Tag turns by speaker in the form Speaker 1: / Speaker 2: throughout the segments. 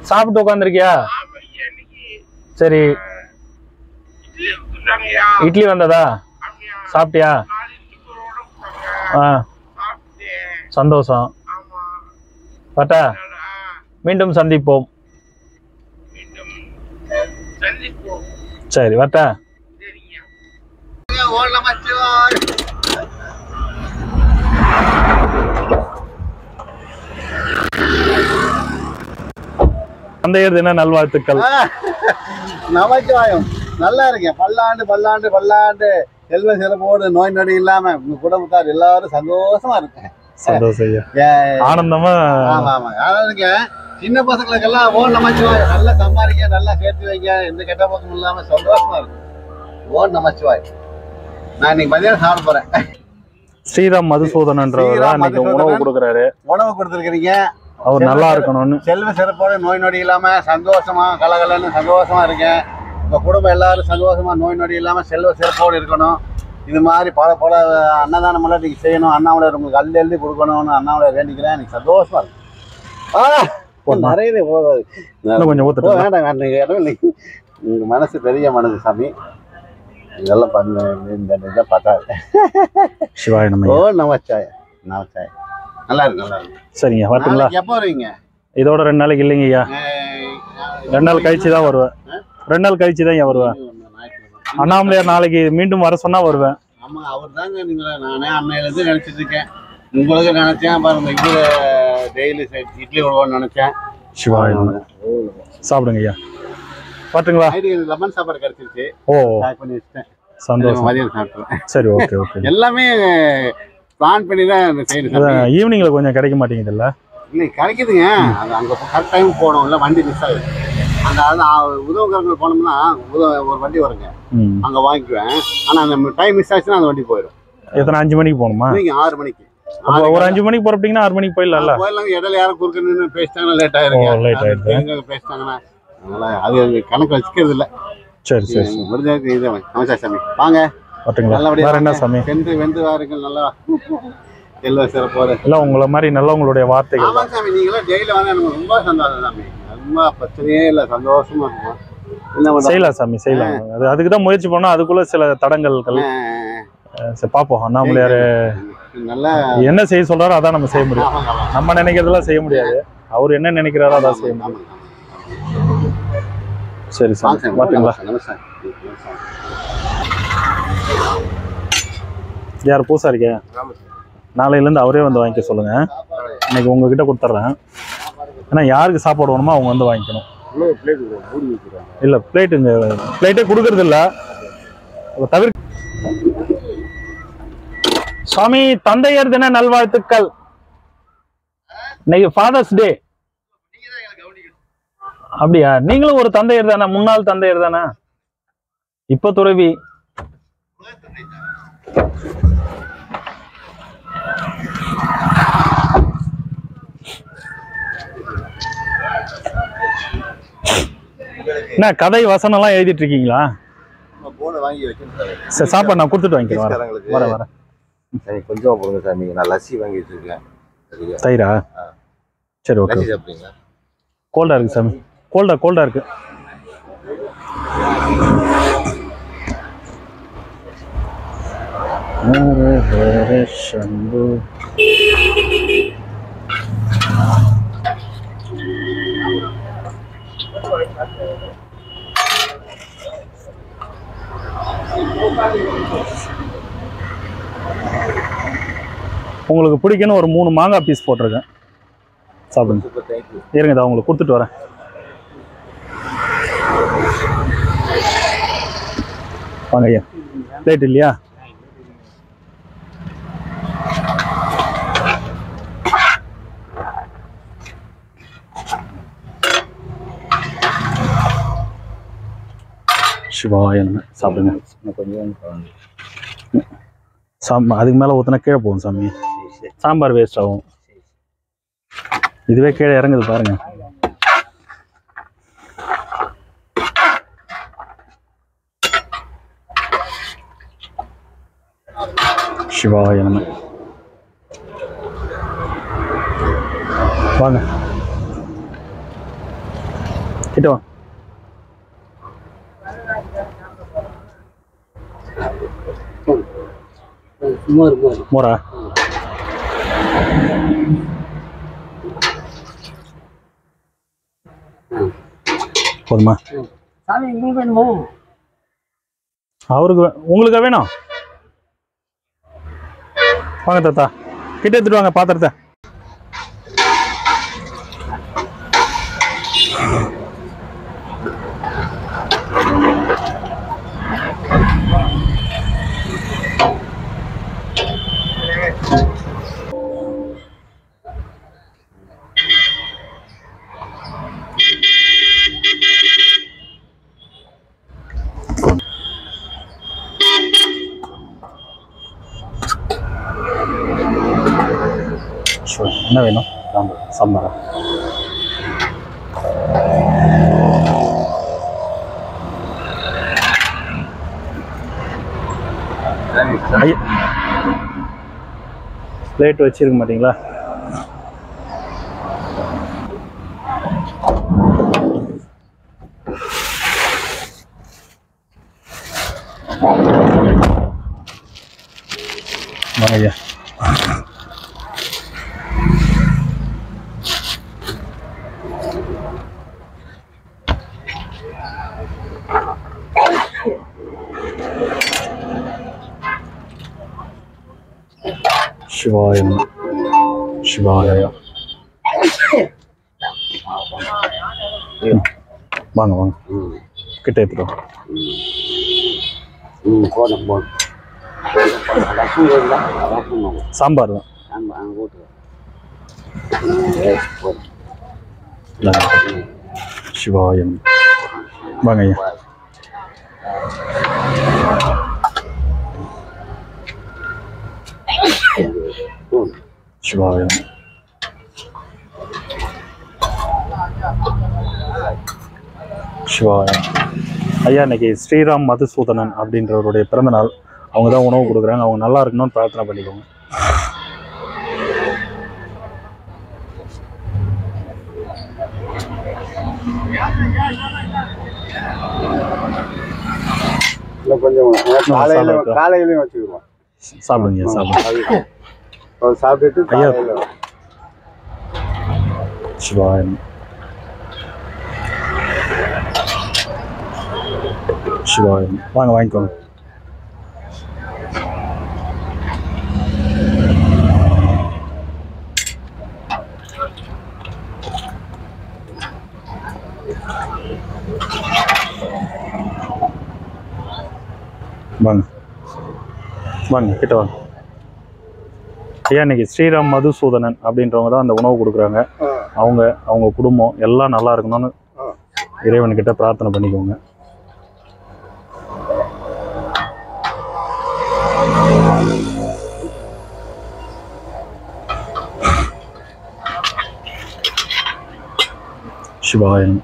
Speaker 1: சாப்பிட்டு உட்காந்துருக்கியா
Speaker 2: ஆமா ஐயா இன்னைக்கு
Speaker 1: சரி
Speaker 2: இட்லி கொடுத்துட்டாங்கய்யா
Speaker 1: இட்லி வந்ததா
Speaker 2: அப்படியா
Speaker 1: சாப்பிட்டியா
Speaker 2: நாலு இட்லி கூரோட கொடுத்தாங்க
Speaker 1: ஆ
Speaker 2: சாப்பிட்டேன்
Speaker 1: சந்தோஷம்
Speaker 2: ஆமா
Speaker 1: பட்டா
Speaker 2: அதனால, ஆ,
Speaker 1: மீண்டும் சந்திப்போம்
Speaker 2: மீண்டும் சந்திப்போம்
Speaker 1: சரி வட்டா
Speaker 2: சரிங்க
Speaker 3: ஓடலாம் மச்சிவாய்
Speaker 1: தந்தையர் தின நல்வாழ்த்துக்கள்
Speaker 3: நமச்சிவாயம் நல்லா இருக்கேன் பல்லாண்டு பல்லாண்டு பல்லாண்டு செல்வ சிறப்போடு நோய் நொடி இல்லாம உங்க குடும்பத்தார் எல்லாரும் சந்தோஷமா இருக்கேன்
Speaker 1: சந்தோஷம் ஐயா
Speaker 3: ஏ-
Speaker 1: ஆனந்தமா
Speaker 3: ஆமா ஆமா அதான் இருக்கேன் சின்ன பசங்களுக்கெல்லாம் ஓ நமச்சிவாய் நல்லா சம்பாதிக்க நல்லா சேர்த்து வைங்க எந்த கெட்ட பக்கம் இல்லாம சந்தோஷமா இருக்கும் ஓ நமச்சிவாய் நான் இன்னைக்கு மதியானம் சாப்பிட போறேன்
Speaker 1: ஸ்ரீராம் மதுசூதனன்றவர் தான்
Speaker 3: ஸ்ரீராம்
Speaker 1: இன்னைக்கு உணவு
Speaker 3: மதுசூதனன்.
Speaker 1: கொடுக்குறாரு
Speaker 3: உணவு கொடுத்துருக்கீங்க
Speaker 1: அவர் நல்லா இருக்கணும்னு
Speaker 3: செல்வ சிறப்போட நோய் நொடி இல்லாம சந்தோஷமா கலகலன்னு சந்தோஷமா இருக்கேன் உங்க குடும்பம் எல்லாரும் சந்தோஷமா நோய் நொடி இல்லாம செல்வ சிறப்போடு இருக்கணும் இது மாதிரி பல பல அன்னதானம் எல்லாம் நீங்க செய்யணும் அண்ணாமலையார் உங்களுக்கு அள்ளி அள்ளி கொடுக்கணும்னு அண்ணாமலையார் வேண்டிக்கிறேன் எனக்கு சந்தோஷமா இருக்கு ஆ,
Speaker 1: போதுமா?
Speaker 3: நிறைய போகாது
Speaker 1: இன்னும் கொஞ்சம்
Speaker 3: ஓ,
Speaker 1: ஊத்துட்டு
Speaker 3: வேண்டாம் வேண்டாம் இங்க இடம் இல்லை உங்க மனசு பெரிய மனசு சாமி இதெல்லாம் பண்ண இந்த இதை பார்த்தாது
Speaker 1: சிவாய நம்ம
Speaker 3: ஓ நமச்சாய நமச்சாய நல்லா இருக்கு நல்லா இருக்கு
Speaker 1: சரிங்க வரட்டுங்களா
Speaker 3: நாளைக்கு எப்போ வருவீங்க
Speaker 1: இதோட ரெண்டு நாளைக்கு இல்லைங்க ஐயா
Speaker 3: ஏய்,
Speaker 1: ரெண்டு நாள் கழிச்சு தான் வருவேன் ரெண்டு நாள் கழிச்சு தான் ஐயா வருவேன்
Speaker 3: ஞாயிற்றுக்கிழமை.
Speaker 1: அண்ணாமலையார் நாளைக்கு மீண்டும் வர சொன்னா வருவேன்
Speaker 3: ஆமா அவர் தாங்க நீங்க நானே அன்னையில இருந்து நினைச்சிட்டு இருக்கேன் உங்களுக்கு நினைச்சேன் பாருங்க இது டெய்லி இட்லி விடுவோம்னு நினைச்சேன்
Speaker 1: சிவாய நம. சாப்பிடுங்க ஐயா வரட்டுங்களா
Speaker 3: நைட்டு லெமன் சாப்பாடு கிடைச்சிருச்சு
Speaker 1: ஓ
Speaker 3: பேக் பண்ணி வச்சுட்டேன்
Speaker 1: சந்தோஷம்
Speaker 3: மதியம் சாப்பிட்டுருவேன்
Speaker 1: சரி ஓகே ஓகே
Speaker 3: எல்லாமே பிளான் பண்ணி தான் இந்த செய்யணும் சாமி.
Speaker 1: ஈவினிங்ல கொஞ்சம் கிடைக்க மாட்டேங்குது இல்ல
Speaker 3: இல்லை கிடைக்குதுங்க அது அங்கே கரெக்ட் டைம் போகணும்ல வண்டி மிஸ் ஆகுது அந்த அது உதவக்காரங்க போனோம்னா உதவ ஒரு வண்டி வருங்க
Speaker 1: ம்
Speaker 3: அங்கே வாங்கிக்குவேன் ஆனால் அந்த டைம் மிஸ் ஆச்சுன்னா அந்த வண்டி போயிடும்
Speaker 1: எத்தனை அஞ்சு மணிக்கு போகணுமா
Speaker 3: இன்னைக்கு ஆறு மணிக்கு
Speaker 1: அப்போ ஒரு அஞ்சு மணிக்கு புறப்பட்டீங்கன்னா ஆறு மணிக்கு போயிடலாம்ல
Speaker 3: போயிடலாம் இடையில யாரும் குறுக்க நின்று பேசிட்டாங்கன்னா லேட்
Speaker 1: ஓ,
Speaker 3: ஆயிருங்க
Speaker 1: late ஆயிடுது.
Speaker 3: எங்க பேசிட்டாங்கன்னா அதனால அது அது கணக்கு வச்சுக்கிறது இல்ல
Speaker 1: சரி சரி சரி
Speaker 3: முடிஞ்ச இது நமச்சா சாமி வாங்க
Speaker 1: வரட்டுங்களா
Speaker 3: நல்லபடியா
Speaker 1: வேற என்ன
Speaker 3: வாங்க.
Speaker 1: சாமி
Speaker 3: வெந்து வெந்து வாருங்கள் நல்லா செல்வ சிறப்போடு
Speaker 1: இல்ல உங்களை மாதிரி நல்லவங்களுடைய வார்த்தைகள்
Speaker 3: ஆமா சாமி நீங்களும் டெய்லி வந்து எனக்கு ரொம்ப சந்தோஷம் சாமி ரொம்ப பிரச்சனையே இல்லை சந்தோஷமா இருக்கும் என்ன பண்றது?
Speaker 1: செய்யலாம் சாமி செய்யலாம் அது அதுக்கு தான் முயற்சி பண்ணோம் அதுக்குள்ள சில தடங்கல்கள் அஹ் சரி பார்ப்போம் அண்ணாமலையார்
Speaker 3: நல்லா
Speaker 1: என்ன செய்ய சொல்றாரோ அதான் நம்ம செய்ய முடியும்
Speaker 3: ஆமாங்க, ஆமாங்க.
Speaker 1: நம்ம நினைக்கிறதெல்லாம் செய்ய முடியாது அவர் என்ன நினைக்கிறாரோ அதான் செய்ய முடியும்
Speaker 3: ஆமாங்க,
Speaker 1: சரி
Speaker 3: ஆமாங்க.
Speaker 1: சாமி
Speaker 3: சாமி,
Speaker 1: பாத்தீங்களா
Speaker 3: நமஸ்காரம், நமஸ்காரம். நமஸ்காரம்.
Speaker 1: யார் பூசாரிக்க நாளையில இருந்து அவரே வந்து வாங்கிக்க சொல்லுங்க இன்னைக்கு உங்ககிட்ட கொடுத்துட்றேன் ஏன்னா யாருக்கு சாப்பாடு வேணுமோ அவங்க வந்து வாங்கிக்கணும்
Speaker 3: இவ்வளவு plate மூடி வச்சிருக்காங்க.
Speaker 1: இல்ல பிளேட் இந்த பிளேட்டே கொடுக்கறது இல்ல அதை தவிர சுவாமி தந்தையர் தின நல்வாழ்த்துக்கள் இன்னைக்கு ஃபாதர்ஸ் டே அப்படியா நீங்களும் ஒரு தந்தையர் தானே முன்னாள் தந்தையர் தானே இப்ப துறவி என்ன கதை வசனம் எல்லாம் எழுதிட்டு இருக்கீங்களா
Speaker 3: நம்ம போனை வாங்கி வைக்கணும் சாமி.
Speaker 1: சரி சாப்பாடு நான் கொடுத்துட்டு வாங்கிக்கிறேன் வரேன்
Speaker 3: பீஸ்காரங்களுக்கு.
Speaker 1: வரேன் வரேன்
Speaker 3: சாமி, கொஞ்சமா போடுங்க சாமி நான் லஸ்ஸி வாங்கி வச்சிருக்கேன் சரியா?
Speaker 1: தயிரா சரி ஓகே
Speaker 3: லஸ்ஸி சாப்பிடுறீங்களா
Speaker 1: கோல்டா இருக்கு சாமி கோல்டா கோல்டா இருக்கு ஹர ஹர சம்பு உங்களுக்கு பிடிக்குன்னு ஒரு மூணு மாங்காய் பீஸ் போட்டிருக்கேன் சாப்பிடுங்க
Speaker 3: சூப்பர் தேங்க்யூ
Speaker 1: இருங்க இதை உங்களுக்கு கொடுத்துட்டு வரேன் வாங்க ஐயா பிளேட் இல்லையா சிவாய நம சாப்பிடுங்க
Speaker 3: இன்னும் கொஞ்சம்
Speaker 1: சாம் அதுக்கு மேலே ஊற்றினா கீழே போகும் சாமி சாம்பார் வேஸ்ட் ஆகும் இதுவே கீழே இறங்குது பாருங்க சிவாய நம வாங்க கிட்ட வா
Speaker 4: மோர் மோர்
Speaker 1: மோரா போதுமா
Speaker 4: சாமி உங்களுக்கு வேணுமோ
Speaker 1: அவருக்கு வே- உங்களுக்கா வேணும் வாங்க தாத்தா கிட்ட எடுத்துட்டு வாங்க பாத்திரத்தை Sure. என்ன வேணும் சாம்பார் சாம்பாரா ஐயா பிளேட் வச்சிருக்க மாட்டீங்களா வாங்க ஐயா சிவாயம் சிவாயம் வாங்க வாங்க கிட்ட எடுத்துட்டு வாங்க.
Speaker 4: ம் போதும் போதும் ரசம் இருந்தா ரசம் வாங்க.
Speaker 1: சாம்பார் தான்
Speaker 4: ஆமா அங்கே போட்டு போதும்
Speaker 1: இந்தாங்க. சிவாயம் வாங்க ஐயா
Speaker 4: போதும்
Speaker 1: சிவாயம் சிவாயம் ஐயா இன்னைக்கு ஸ்ரீராம் மதுசூதனன் அப்படின்றவருடைய பிறந்த நாள் அவங்க தான் உணவு கொடுக்குறாங்க அவங்க நல்லா இருக்கணும்னு பிரார்த்தனை பண்ணிக்கோங்க
Speaker 3: இன்னும் கொஞ்சம் காலையில்
Speaker 1: சாப்பிடுங்க.
Speaker 3: காலையிலையும் வச்சுக்குவோம்
Speaker 1: சாப்பிடுங்க ஐயா, சாப்பிடுங்க
Speaker 3: அவர் சாப்பிட்டுட்டு
Speaker 1: ஐயா.
Speaker 3: காலையில்
Speaker 1: சிவாயம் சிவாயம் வாங்க வாங்கிக்கோங்க வாங்க வாங்க கிட்ட வாங்க ஐயா இன்னைக்கு ஸ்ரீராம் மதுசூதனன் அப்படின்றவங்க தான் அந்த உணவு கொடுக்குறாங்க அவங்க அவங்க குடும்பம் எல்லாம் நல்லா இருக்கணும்னு இறைவன்கிட்ட பிரார்த்தனை பண்ணிக்கோங்க சிவாயன்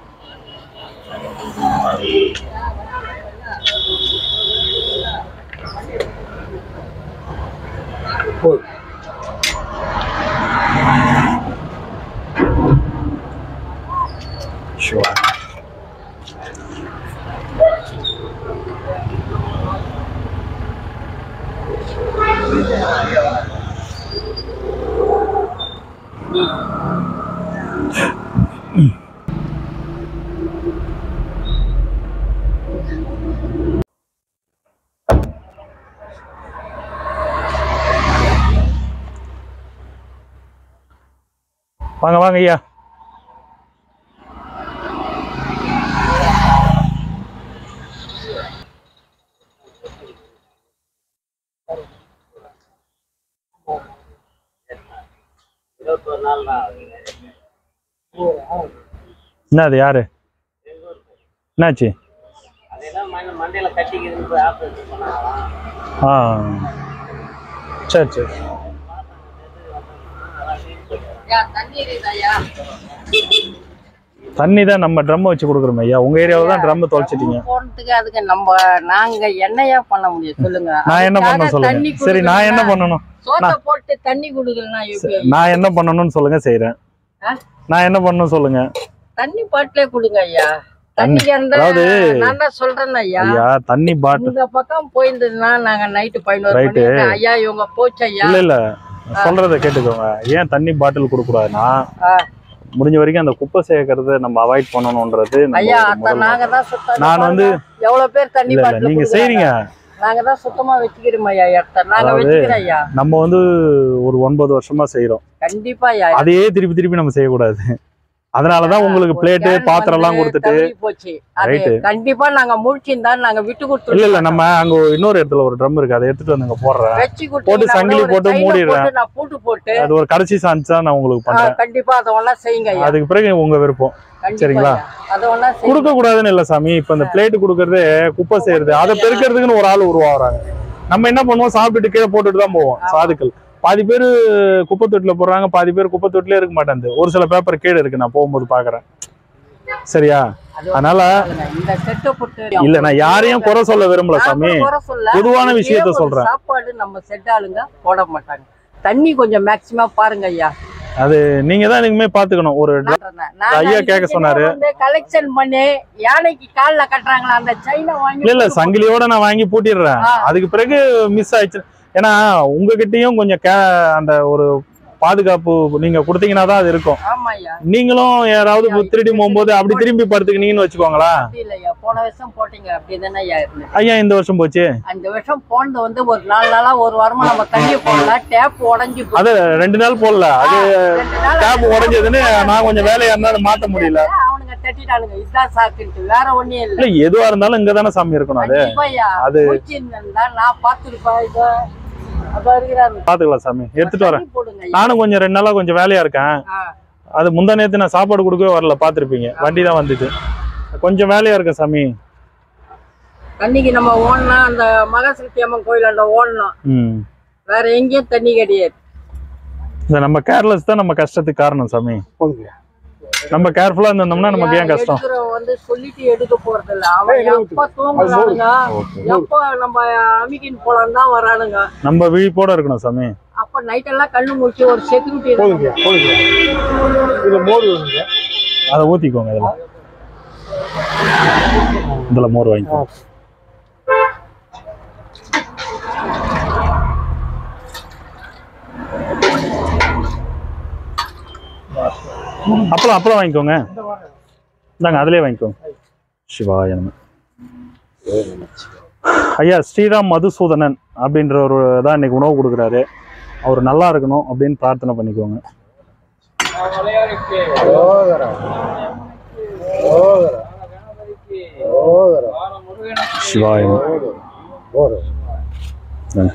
Speaker 4: போதும்
Speaker 1: சிவாயன் வாங்க வாங்க ஐயா
Speaker 4: இருபத்தொரு நாள் தான்
Speaker 1: என்ன அது யாரு என்னாச்சு
Speaker 4: அதெல்லாம் மண்ட மண்டையில் கட்டிக்கிதுன்னு போய் ஆப்ரேஷன் பண்ணாங்களாம்
Speaker 1: ஆ சரி சரி தண்ணி தான் நம்ம ட்ரம் வச்சு கொடுக்குறோம் ஐயா உங்க ஏரியாவில் தான் ட்ரம் தொலைச்சிட்டீங்க
Speaker 5: போனதுக்கு அதுக்கு நம்ம நாங்க என்னையா பண்ண முடியும் சொல்லுங்க
Speaker 1: நான் என்ன பண்ண
Speaker 5: அதுக்காக
Speaker 1: சொல்லுங்க
Speaker 5: தண்ணி
Speaker 1: சரி நான் என்ன
Speaker 5: குடுக்கலன்னா,
Speaker 1: பண்ணணும்
Speaker 5: சோத்தை போட்டு தண்ணி குடுக்கலனா எப்படி
Speaker 1: நான் என்ன பண்ணணும்னு சொல்லுங்க செய்றேன்
Speaker 5: ஆ?
Speaker 1: நான் என்ன பண்ணணும் சொல்லுங்க
Speaker 5: தண்ணி பாட்டிலே கொடுங்க ஐயா தண்ணிக்கு அந்த
Speaker 1: அதாவது-
Speaker 5: நான் தான் சொல்றேன் ஐயா
Speaker 1: ஐயா தண்ணி பாட்டில்
Speaker 5: இந்த பக்கம் போயிருந்ததுன்னா நாங்க நைட்டு பதினோரு
Speaker 1: Right.
Speaker 5: மணி ஐயா இவங்க போச்சு ஐயா
Speaker 1: இல்ல இல்ல சொல்றத கேட்டுக்கோங்க ஏன் தண்ணி பாட்டில் கொடுக்கூடாதுன்னா
Speaker 5: ஆ.
Speaker 1: முடிஞ்ச வரைக்கும் அந்த குப்பை சேர்க்கறத நம்ம அவாய்ட் பண்ணணும்ன்றது நம்ம
Speaker 5: ஐயா
Speaker 1: ஒரு
Speaker 5: அத்த
Speaker 1: முதல்
Speaker 5: நாங்க தான் சுத்தம்
Speaker 1: நான் வந்து-
Speaker 5: எவ்வளவு பேர் தண்ணி
Speaker 1: இல்ல இல்ல
Speaker 5: பாட்டில்
Speaker 1: நீங்க செய்றீங்க
Speaker 5: நாங்க தான் சுத்தமா வச்சுக்கிறோம் ஐயா இடத்த நாங்க
Speaker 1: அதாவது-
Speaker 5: வச்சுக்கிறோம் ஐயா
Speaker 1: நம்ம வந்து ஒரு ஒன்பது வருஷமா செய்றோம்
Speaker 5: கண்டிப்பா ஐயா
Speaker 1: அதையே திருப்பி திருப்பி நம்ம செய்யக்கூடாது அதனாலதான் உங்களுக்கு
Speaker 5: ஒரு
Speaker 1: பிளேட்டு
Speaker 5: can
Speaker 1: பாத்திரம் எல்லாம்
Speaker 5: வந்து
Speaker 1: கொடுத்துட்டு
Speaker 5: தவறி போச்சு அது
Speaker 1: Right.
Speaker 5: கண்டிப்பா நாங்க முடிச்சிருந்தா நாங்க விட்டு கொடுத்து
Speaker 1: இல்ல இல்ல நம்ம அங்க ஒரு இன்னொரு இடத்துல ஒரு ட்ரம் இருக்கு அதை எடுத்துட்டு வந்துங்க போடுறேன்
Speaker 5: வச்சு
Speaker 1: போட்டு சங்கிலி போட்டு மூடிடுறேன்.
Speaker 5: நான் பூட்டு போட்டு
Speaker 1: அது ஒரு கடைசி சான்ஸ் தான் நான் உங்களுக்கு
Speaker 5: ஆ,
Speaker 1: பண்றேன்
Speaker 5: கண்டிப்பா அதை ஒண்ணா செய்யுங்க ஐயா
Speaker 1: அதுக்கு பிறகு உங்க விருப்பம்
Speaker 5: கண்டிப்பா
Speaker 1: சரிங்களா?
Speaker 5: ஐயா. அதை ஒண்ணா செய்யுங்க
Speaker 1: கொடுக்க கூடாதுன்னு இல்ல சாமி இப்ப இந்த பிளேட் கொடுக்கறதே குப்பை செய்யறது அதை பெருக்கிறதுக்குன்னு ஒரு ஆள் உருவாகுறாங்க நம்ம என்ன பண்ணுவோம் சாப்பிட்டுட்டு கீழே போட்டுட்டு தான் போவோம் சாதுக்கள் பாதி பேர் குப்பை தொட்டில போடுறாங்க பாதி பேர் குப்பை தொட்டிலே இருக்க மாட்டேங்குது ஒரு சில பேப்பர் கீழே இருக்கு நான் போகும்போது பாக்குறேன் சரியா
Speaker 5: அது ஒரு
Speaker 1: அதனால
Speaker 5: இந்த செட்டை போட்டு
Speaker 1: இல்ல நான் யாரையும் குறை சொல்ல விரும்பல
Speaker 5: நான்
Speaker 1: சாமி
Speaker 5: கூட குறை சொல்லல.
Speaker 1: பொதுவான
Speaker 5: இதே
Speaker 1: விஷயத்த
Speaker 5: ஒரு
Speaker 1: சொல்றேன்.
Speaker 5: சாப்பாடு நம்ம செட் ஆளுங்க போட மாட்டாங்க தண்ணி கொஞ்சம் மேக்சிமம் பாருங்க ஐயா
Speaker 1: அது நீங்க தான் இனிமே பாத்துக்கணும் ஒரு ஐயா கேட்க சொன்னாரு.
Speaker 5: கலெக்ஷன் பண்ணி யானைக்கு கால்ல கட்டுறாங்களா அந்த சைனா வாங்கி
Speaker 1: இல்ல இல்ல சங்கிலியோட நான் வாங்கி பூட்டிடுறேன்
Speaker 5: ஆ.
Speaker 1: அதுக்கு பிறகு மிஸ் ஆயிடுச்சு ஏன்னா உங்ககிட்டயும் கொஞ்சம் கே அந்த ஒரு பாதுகாப்பு நீங்க கொடுத்தீங்கன்னா தான் அது இருக்கும்
Speaker 5: ஆமா ஐயா
Speaker 1: நீங்களும் யாராவது திருடி போகும்போது அப்படி திரும்பி படுத்துக்கினீங்கன்னு வச்சுக்கோங்களா
Speaker 5: அப்படி இல்லையா போன வருஷம் போட்டீங்க அப்படிதானே ஐயா இருந்தது
Speaker 1: ஐயா இந்த வருஷம் போச்சு
Speaker 5: அந்த வருஷம் போனது வந்து ஒரு நாலு நாளா ஒரு வாரமா நம்ம தண்ணி போடல டேப் உடஞ்சி போச்சு.
Speaker 1: அது ரெண்டு நாள் போடல அது
Speaker 5: ரெண்டு நாள்
Speaker 1: டேப் உடைஞ்சதுன்னு நான் கொஞ்சம் வேலையா இருந்தாலும் மாத்த முடியல
Speaker 5: அவனுங்க தட்டிட்டானுங்க இதுதான் சாக்குன்ட்டு வேற ஒண்ணும் இல்ல
Speaker 1: இல்ல எதுவா இருந்தாலும் இங்க தானே சாமி இருக்கணும் அது
Speaker 5: கண்டிப்பா ஐயா
Speaker 1: அது-
Speaker 5: முடிச்சிருந்தா நான் பாத்துருப்பேன் இத அதோ இருக்கிறாரு
Speaker 1: பாத்துக்கலாம் சாமி எடுத்துட்டு வரேன்
Speaker 5: தண்ணி போடுங்க ஐயா.
Speaker 1: நானும் கொஞ்சம் ரெண்டு நாளா கொஞ்சம் வேலையா இருக்கேன்
Speaker 5: ஆ.
Speaker 1: அது முந்தா நேத்து நான் சாப்பாடு கொடுக்கவே வரல பாத்திருப்பீங்க வண்டி தான் வந்துட்டு கொஞ்சம் வேலையா இருக்கேன் சாமி
Speaker 5: தண்ணிக்கு நம்ம ஓடனா அந்த மகாசக்தி அம்மன் கோயில் அந்த ஓடணும்
Speaker 1: ம்
Speaker 5: வேற எங்கேயும் தண்ணி கிடையாது
Speaker 1: இந்த நம்ம கேர்லெஸ் தான் நம்ம கஷ்டத்துக்கு காரணம் சாமி நம்ம கேர்ஃபுல்லா இருந்தோம்னா நமக்கு ஏன் கஷ்டம்
Speaker 5: எடுக்கிறவன் வந்து சொல்லிட்டு எடுக்க போறது இல்ல அவன் எப்ப தூங்குறானுங்க எப்ப நம்ம அமிக்கின் போலாம் தான் வரானுங்க
Speaker 1: நம்ம விழிப்போட இருக்கணும் சாமி
Speaker 5: அப்ப நைட் எல்லாம் கண்ணு முடிச்சு ஒரு செக்யூரிட்டி
Speaker 1: அதை ஊத்திக்கோங்க இதுல இதுல மோர் வாங்கிக்கோ அப்பளம் அப்பளம் வாங்கிக்கோங்க இந்தாங்க அதுலயே வாங்கிக்கோங்க சிவாய நம ஐயா ஸ்ரீராம் மதுசூதனன் அப்படின்ற ஒரு தான் இன்னைக்கு உணவு கொடுக்குறாரு அவர் நல்லா இருக்கணும் அப்படின்னு பிரார்த்தனை பண்ணிக்கோங்க சிவாய நம இந்தாங்க.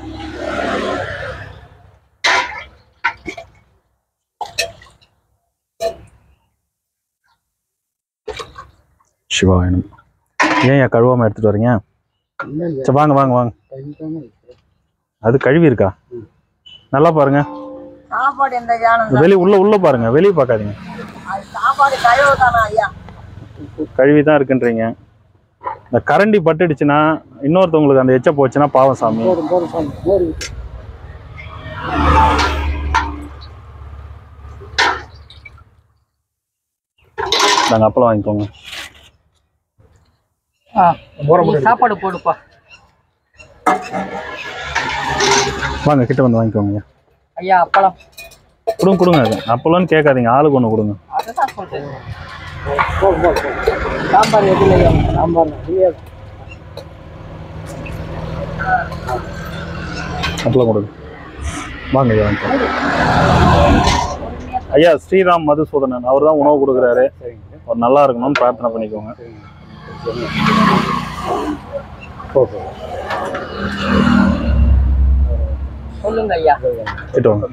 Speaker 1: சிவாயனம் ஏன் ஏன் கழுவாம எடுத்துட்டு வரீங்க சரி வாங்க வாங்க வாங்க அது கழுவி இருக்கா நல்லா பாருங்க
Speaker 5: சாப்பாடு எந்த ஞானம்
Speaker 1: வெளிய உள்ள உள்ள பாருங்க வெளிய பார்க்காதீங்க
Speaker 5: சாப்பாடு கழுவு தானா ஐயா
Speaker 1: கழுவி தான் இருக்குன்றீங்க இந்த கரண்டி பட்டுடுச்சுன்னா இன்னொருத்தவங்களுக்கு அந்த எச்ச போச்சுன்னா பாவம் சாமி நாங்கள் அப்பளம் வாங்கிக்கோங்க
Speaker 5: நீ சாப்பாடு போடுப்பா
Speaker 1: வாங்க கிட்ட வந்து வாங்கிக்கோங்க
Speaker 5: ஐயா அப்பளம்
Speaker 1: கொடுங்க கொடுங்க அது அப்பளம்னு கேட்காதீங்க ஆளுக்கு ஒன்று கொடுங்க
Speaker 5: அதுதான் சொல்றேன் சாம்பார் எதுல ஐயா சாம்பார்
Speaker 1: அப்பளம் கொடுங்க வாங்க ஐயா வாங்கிக்கோங்க ஐயா ஸ்ரீராம் மதுசூதனன் அவர் தான் உணவு கொடுக்குறாரு அவர் நல்லா இருக்கணும்னு பிரார்த்தனை பண்ணிக்கோங்க
Speaker 5: சொல்லுங்க ஐயா
Speaker 1: கிட்ட வாங்க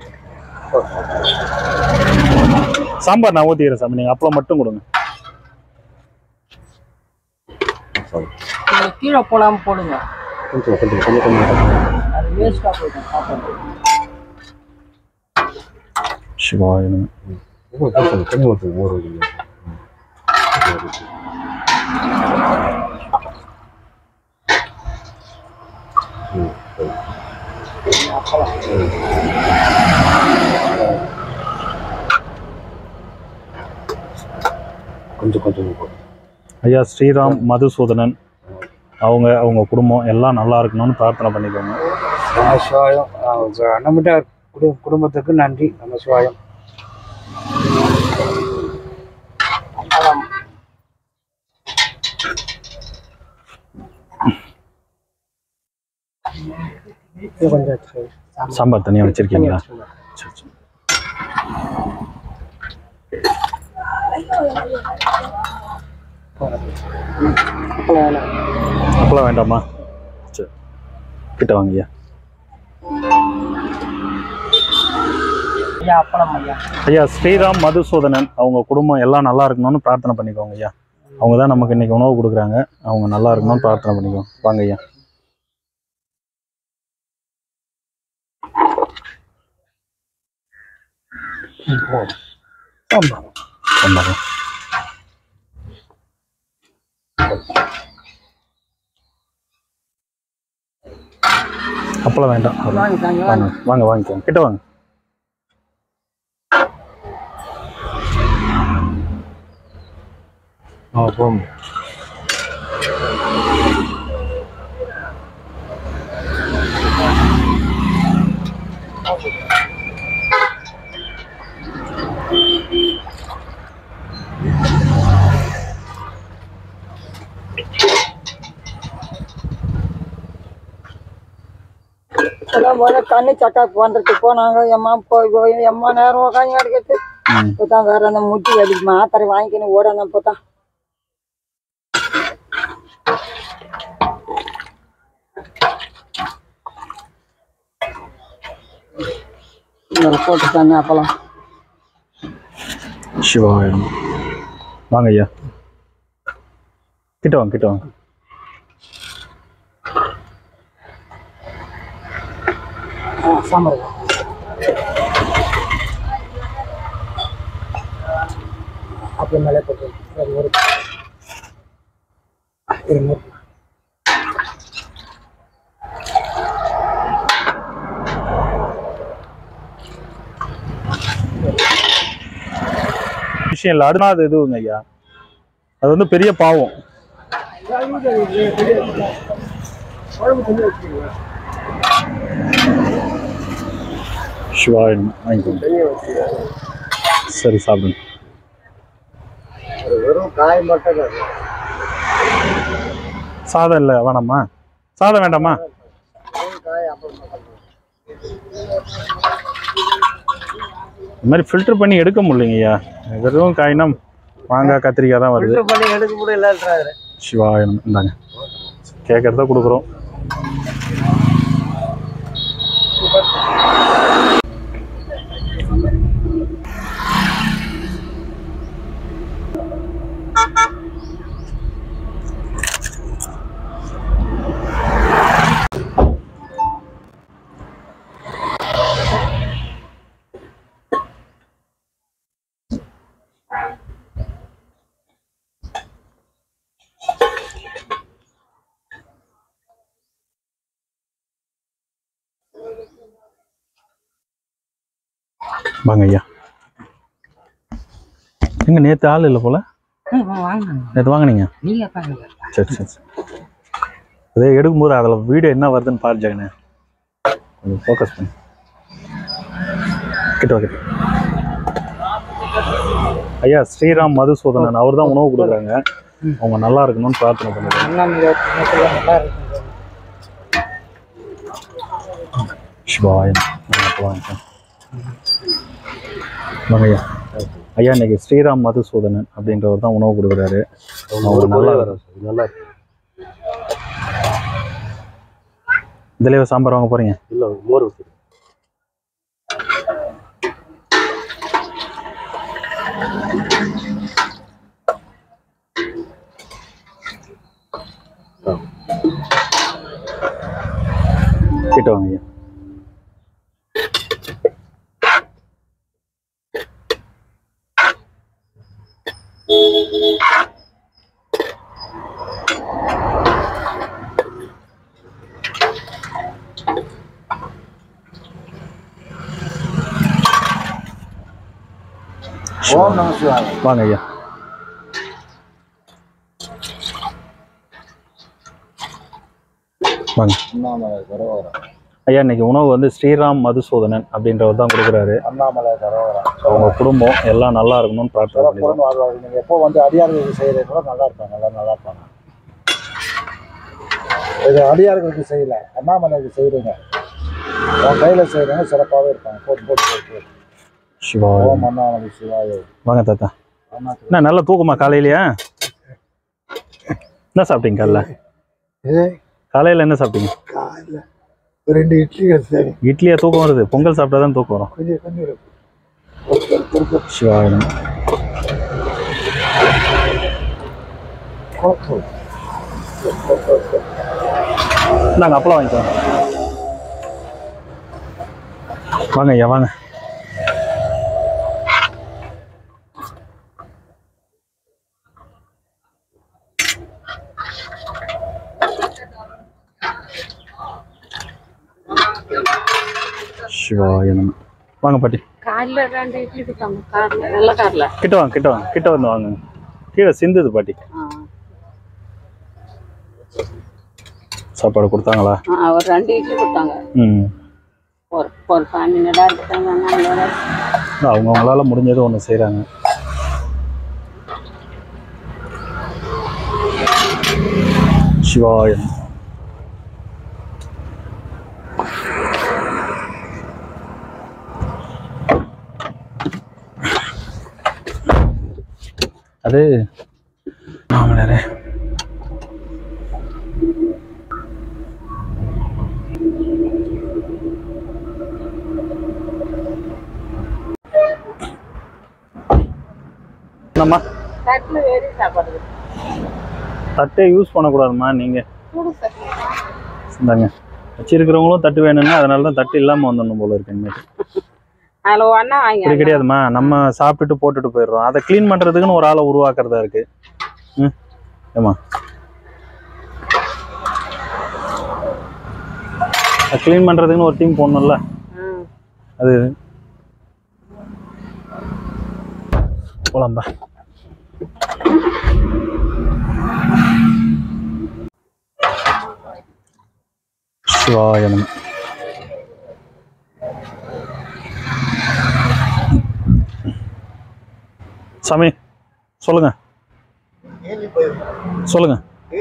Speaker 1: சாம்பார் நான் ஊற்றிக்கிறேன் சாமி நீங்கள் அப்பளம் மட்டும் கொடுங்க
Speaker 5: நீங்க கீழே போடாம போடுங்க அது வேஸ்டா போயிடும் சாப்பாடு
Speaker 1: சிவாயனம்
Speaker 4: கொஞ்சம் கொஞ்சம் போதும்
Speaker 1: ஐயா ஸ்ரீராம் மதுசூதனன் அவங்க அவங்க குடும்பம் எல்லாம் நல்லா இருக்கணும்னு பிரார்த்தனை பண்ணிக்கோங்க
Speaker 4: நமசிவாயம் நம்மகிட்ட குடு குடும்பத்துக்கு நன்றி நமசிவாயம் இது கொஞ்சம் எடுத்துக்கோ.
Speaker 1: சாம்பார் தனியாக வச்சிருக்கீங்களா சரி சரி
Speaker 4: அப்பளம் வேணாம்.
Speaker 1: அப்பெல்லாம் வேண்டாமா சரி கிட்ட வாங்க ஐயா
Speaker 5: ஐயா அப்பளம் ஐயா
Speaker 1: ஐயா ஸ்ரீராம் மதுசூதனன் அவங்க குடும்பம் எல்லாம் நல்லா இருக்கணும்னு பிரார்த்தனை பண்ணிக்கோங்க ஐயா அவங்க தான் நமக்கு இன்னைக்கு உணவு கொடுக்குறாங்க அவங்க நல்லா இருக்கணும்னு பிரார்த்தனை பண்ணிக்கோங்க வாங்க ஐயா
Speaker 4: சாம்பார்.
Speaker 1: சொன்னாங்க அப்பளம் வேண்டாம்
Speaker 5: வாங்கிட்டாங்க
Speaker 1: வாங்க வாங்க வாங்கிக்கோங்க கிட்ட வாங்க
Speaker 4: ஆ போகும்
Speaker 5: எல்லாம் போல தண்ணி சட்டாக்கு வந்துட்டு போனாங்க எம்மா போய் போய் எம்மா நேரம் உட்காந்து எடுக்கிறது
Speaker 1: ம்
Speaker 5: இப்போதான் வேற அந்த முட்டி வலி மாத்திரை வாங்கிக்கணும் ஓடணும் இப்போதான் இதில் போட்டு தண்ணி அப்பளம்
Speaker 1: சிவாயம் வாங்க ஐயா கிட்ட வாங்க கிட்ட வாங்க
Speaker 5: ஆ, சாம்பார் அப்படி மேலே போட்டு ஒரு ஒரு ஒரு நூறு.
Speaker 1: விஷயம் இல்லை அடுனாது எதுவுங்க ஐயா அது வந்து பெரிய பாவம் சிவாயம் வாங்கிக்கோங்க சரி சாப்பிடுங்க
Speaker 3: வெறும் காய் மட்டும் தான்
Speaker 1: சாதம் இல்லை வேணாமா சாதம் வேண்டாமா இந்த மாதிரி ஃபில்டர் பண்ணி எடுக்க முடியலைங்க ஐயா வெறும் காய்னா மாங்காய் கத்திரிக்காய் தான் வருது
Speaker 3: ஃபில்டர் பண்ணி எடுக்க முடியலன்றாரு
Speaker 1: சிவாயம் இந்தாங்க கேட்குறத கொடுக்குறோம் வாங்க ஐயா எங்க நேற்று ஆள் இல்லை போல
Speaker 5: வாங்க
Speaker 1: நேற்று வாங்கினீங்க
Speaker 5: நீங்க பாருங்க
Speaker 1: சரி சரி சரி அதே எடுக்கும்போது அதில் வீடியோ என்ன வருதுன்னு பாரு ஜெகனே கொஞ்சம் ஃபோக்கஸ் பண்ணு கிட்ட வா, கிட்ட வா. ஐயா ஸ்ரீராம் மதுசூதனன் அவர் தான் உணவு கொடுக்குறாங்க அவங்க நல்லா இருக்கணும்னு பிரார்த்தனை பண்ணுறாங்க
Speaker 5: நல்லா இருக்கு
Speaker 1: சிவாயம் வாங்க வாங்க ஐயா ஐயா இன்னைக்கு ஸ்ரீராம் மதுசூதனன் அப்படின்றவர் தான் உணவு கொடுக்குறாரு அவங்க நல்லா
Speaker 4: நல்லா இருக்கு
Speaker 1: இதுலேயே சாம்பார் வாங்க போறீங்க
Speaker 4: இல்லை மோர் ஊற்றி
Speaker 1: கிட்ட வாங்க ஐயா
Speaker 3: ஓம் நம சிவாய
Speaker 1: வாங்க ஐயா வாங்க
Speaker 3: அண்ணாமலை சரோவரம்
Speaker 1: ஐயா இன்னைக்கு உணவு வந்து ஸ்ரீராம் மதுசூதனன் அப்படின்றவர் தான் கொடுக்குறாரு
Speaker 3: அண்ணாமலை சரோவரம்
Speaker 1: அவங்க குடும்பம் எல்லாம் நல்லா இருக்கணும்னு பிரார்த்தனை பண்ணிக்கிறோம்
Speaker 3: சிறப்புடன் வாழ்வார்கள் நீங்கள் எப்போ வந்து அடியார்களுக்கு செய்கிறது கூட நல்லா இருப்பாங்க எல்லாம் நல்லா இருப்பாங்க இது அடியார்களுக்கு செய்யல அண்ணாமலைக்கு செய்கிறீங்க உன் கையில் செய்கிறவங்க சிறப்பாகவே இருப்பாங்க போட்டு போட்டு போட்டு போட்டு
Speaker 1: சிவா
Speaker 3: ஓம் அண்ணாமலை சிவாய
Speaker 1: வாங்க தாத்தா
Speaker 3: அண்ணா
Speaker 1: என்ன நல்ல தூக்கமா காலையிலயா என்ன சாப்பிட்டீங்க காலைல
Speaker 3: இது
Speaker 1: காலையில என்ன சாப்பிட்டீங்க
Speaker 3: காலையில் ரெண்டு இட்லிகள் சரி
Speaker 1: இட்லியா தூக்கம் வருது பொங்கல் சாப்பிட்டா தான் தூக்கம் வரும்
Speaker 3: கொஞ்சம் கொஞ்சம் இருக்கு
Speaker 1: சிவாயிடம் நாங்கள் அப்பளம் வாங்கிக்கலாம் வாங்க ஐயா வாங்க சிவாய நம வாங்க பாட்டி
Speaker 5: கார்ல ரெண்டு இட்லி கொடுத்தாங்க கார்ல நல்ல கார்ல
Speaker 1: கிட்ட வாங்க கிட்ட வாங்க கிட்ட வந்து வாங்க கீழே சிந்துது பாட்டி சாப்பாடு கொடுத்தாங்களா
Speaker 5: ஒரு ரெண்டு இட்லி கொடுத்தாங்க
Speaker 1: ம்
Speaker 5: ஒரு ஒரு சாமி நடா எடுத்தாங்க நாங்கள்
Speaker 1: அவங்கவுங்களால முடிஞ்சது ஒன்று செய்கிறாங்க சிவாயம் அது மாமனாரே என்னம்மா
Speaker 5: தட்டில் வேறு சாப்பாடு
Speaker 1: தட்டே யூஸ் பண்ணக்கூடாதும்மா நீங்கள்
Speaker 5: சூடு சட்டி
Speaker 1: இந்தாங்க வச்சிருக்கிறவங்களும் தட்டு வேணும்னா அதனால தான் தட்டு இல்லாமல் வந்துடணும் போல இருக்கு இனிமேட்டு
Speaker 5: அதில் ஒன்றா வாங்கி
Speaker 1: இப்படி கிடையாதும்மா நம்ம சாப்பிட்டுட்டு போட்டுட்டு போயிடுறோம் அதை க்ளீன் பண்ணுறதுக்குன்னு ஒரு ஆளை உருவாக்குறதா இருக்கு ம் ஏம்மா க்ளீன் பண்ணுறதுக்குன்னு ஒரு டீம் போடணும்ல
Speaker 5: ம்
Speaker 1: அது போலாம்பா சிவாய நம சாமி சொல்லுங்க சொல்லுங்க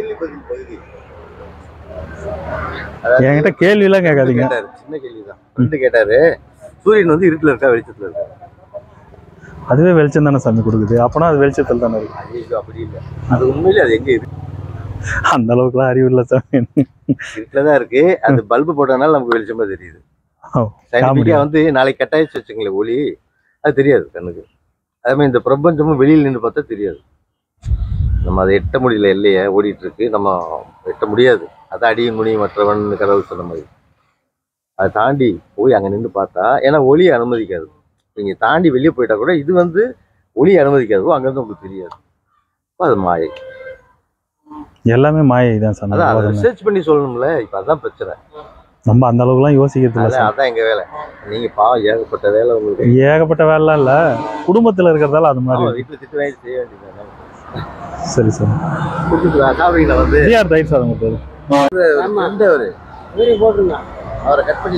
Speaker 1: என்கிட்ட கேள்வியெல்லாம் கேட்காதீங்க
Speaker 3: கேட்டாரு சின்ன கேள்விதான் ஃப்ரெண்டு கேட்டாரு சூரியன் வந்து இருட்டுல இருக்கா வெளிச்சத்துல இருக்கா
Speaker 1: அதுவே வெளிச்சம் தானே சாமி கொடுக்குது அப்போனா அது வெளிச்சத்தில் தானே இருக்கு
Speaker 3: ஐயோ அப்படி இல்லை அது உண்மையிலே அது எங்க இருக்கு
Speaker 1: அந்த அளவுக்குலாம் அறிவு இல்லை சாமி
Speaker 3: இருட்டுல தான் இருக்கு அது பல்பு போட்டதுனால நமக்கு வெளிச்சமா தெரியுது
Speaker 1: ஓ,
Speaker 3: சயின்டிஃபிக்கா
Speaker 1: காமெடியா?
Speaker 3: வந்து நாளைக்கு கட்டாயிச்சு வச்சுங்களேன் ஒளி அது தெரியாது கண்ணுக்கு அதே மாதிரி இந்த பிரபஞ்சமும் வெளியில் நின்று பார்த்தா தெரியாது நம்ம அதை எட்ட முடியல இல்லையே ஓடிட்டு இருக்கு நம்ம எட்ட முடியாது அதான் அடியும் முனியும் மற்றவன் கடவுள் சொன்ன மாதிரி அதை தாண்டி போய் அங்கே நின்று பார்த்தா ஏன்னா ஒளி அனுமதிக்காது நீங்க தாண்டி வெளியே போயிட்டா கூட இது வந்து ஒளி அனுமதிக்காது அங்கேருந்து உங்களுக்கு தெரியாது அப்ப அது மாயை
Speaker 1: எல்லாமே மாயை தான் சாமி
Speaker 3: அதான் அதை
Speaker 1: அவ்வளவுதானே.
Speaker 3: ரிசர்ச் பண்ணி சொல்லணும்ல இப்போ அதான் பிரச்சனை
Speaker 1: நம்ம அந்த அளவுக்குலாம் யோசிக்கிறது இல்லை
Speaker 3: அதான் அதான் எங்க வேலை நீங்க பாவம் ஏகப்பட்ட வேலை உங்களுக்கு
Speaker 1: ஏகப்பட்ட வேலைலாம் இல்லை குடும்பத்தில் இருக்கிறதால அது மாதிரி
Speaker 3: ஆமா,
Speaker 1: இருக்கு.
Speaker 3: வீட்டுல திட்டு வாங்கி செய்ய வேண்டியது
Speaker 1: சரி சரி
Speaker 3: சாப்பிடுறீங்களா வந்து
Speaker 1: ஜிஆர் தயிர் சாதம் கொடுத்தது
Speaker 3: ஃப்ரெண்ட் அவரு
Speaker 5: போட்டுருங்க
Speaker 3: அவரை கட் பண்ணி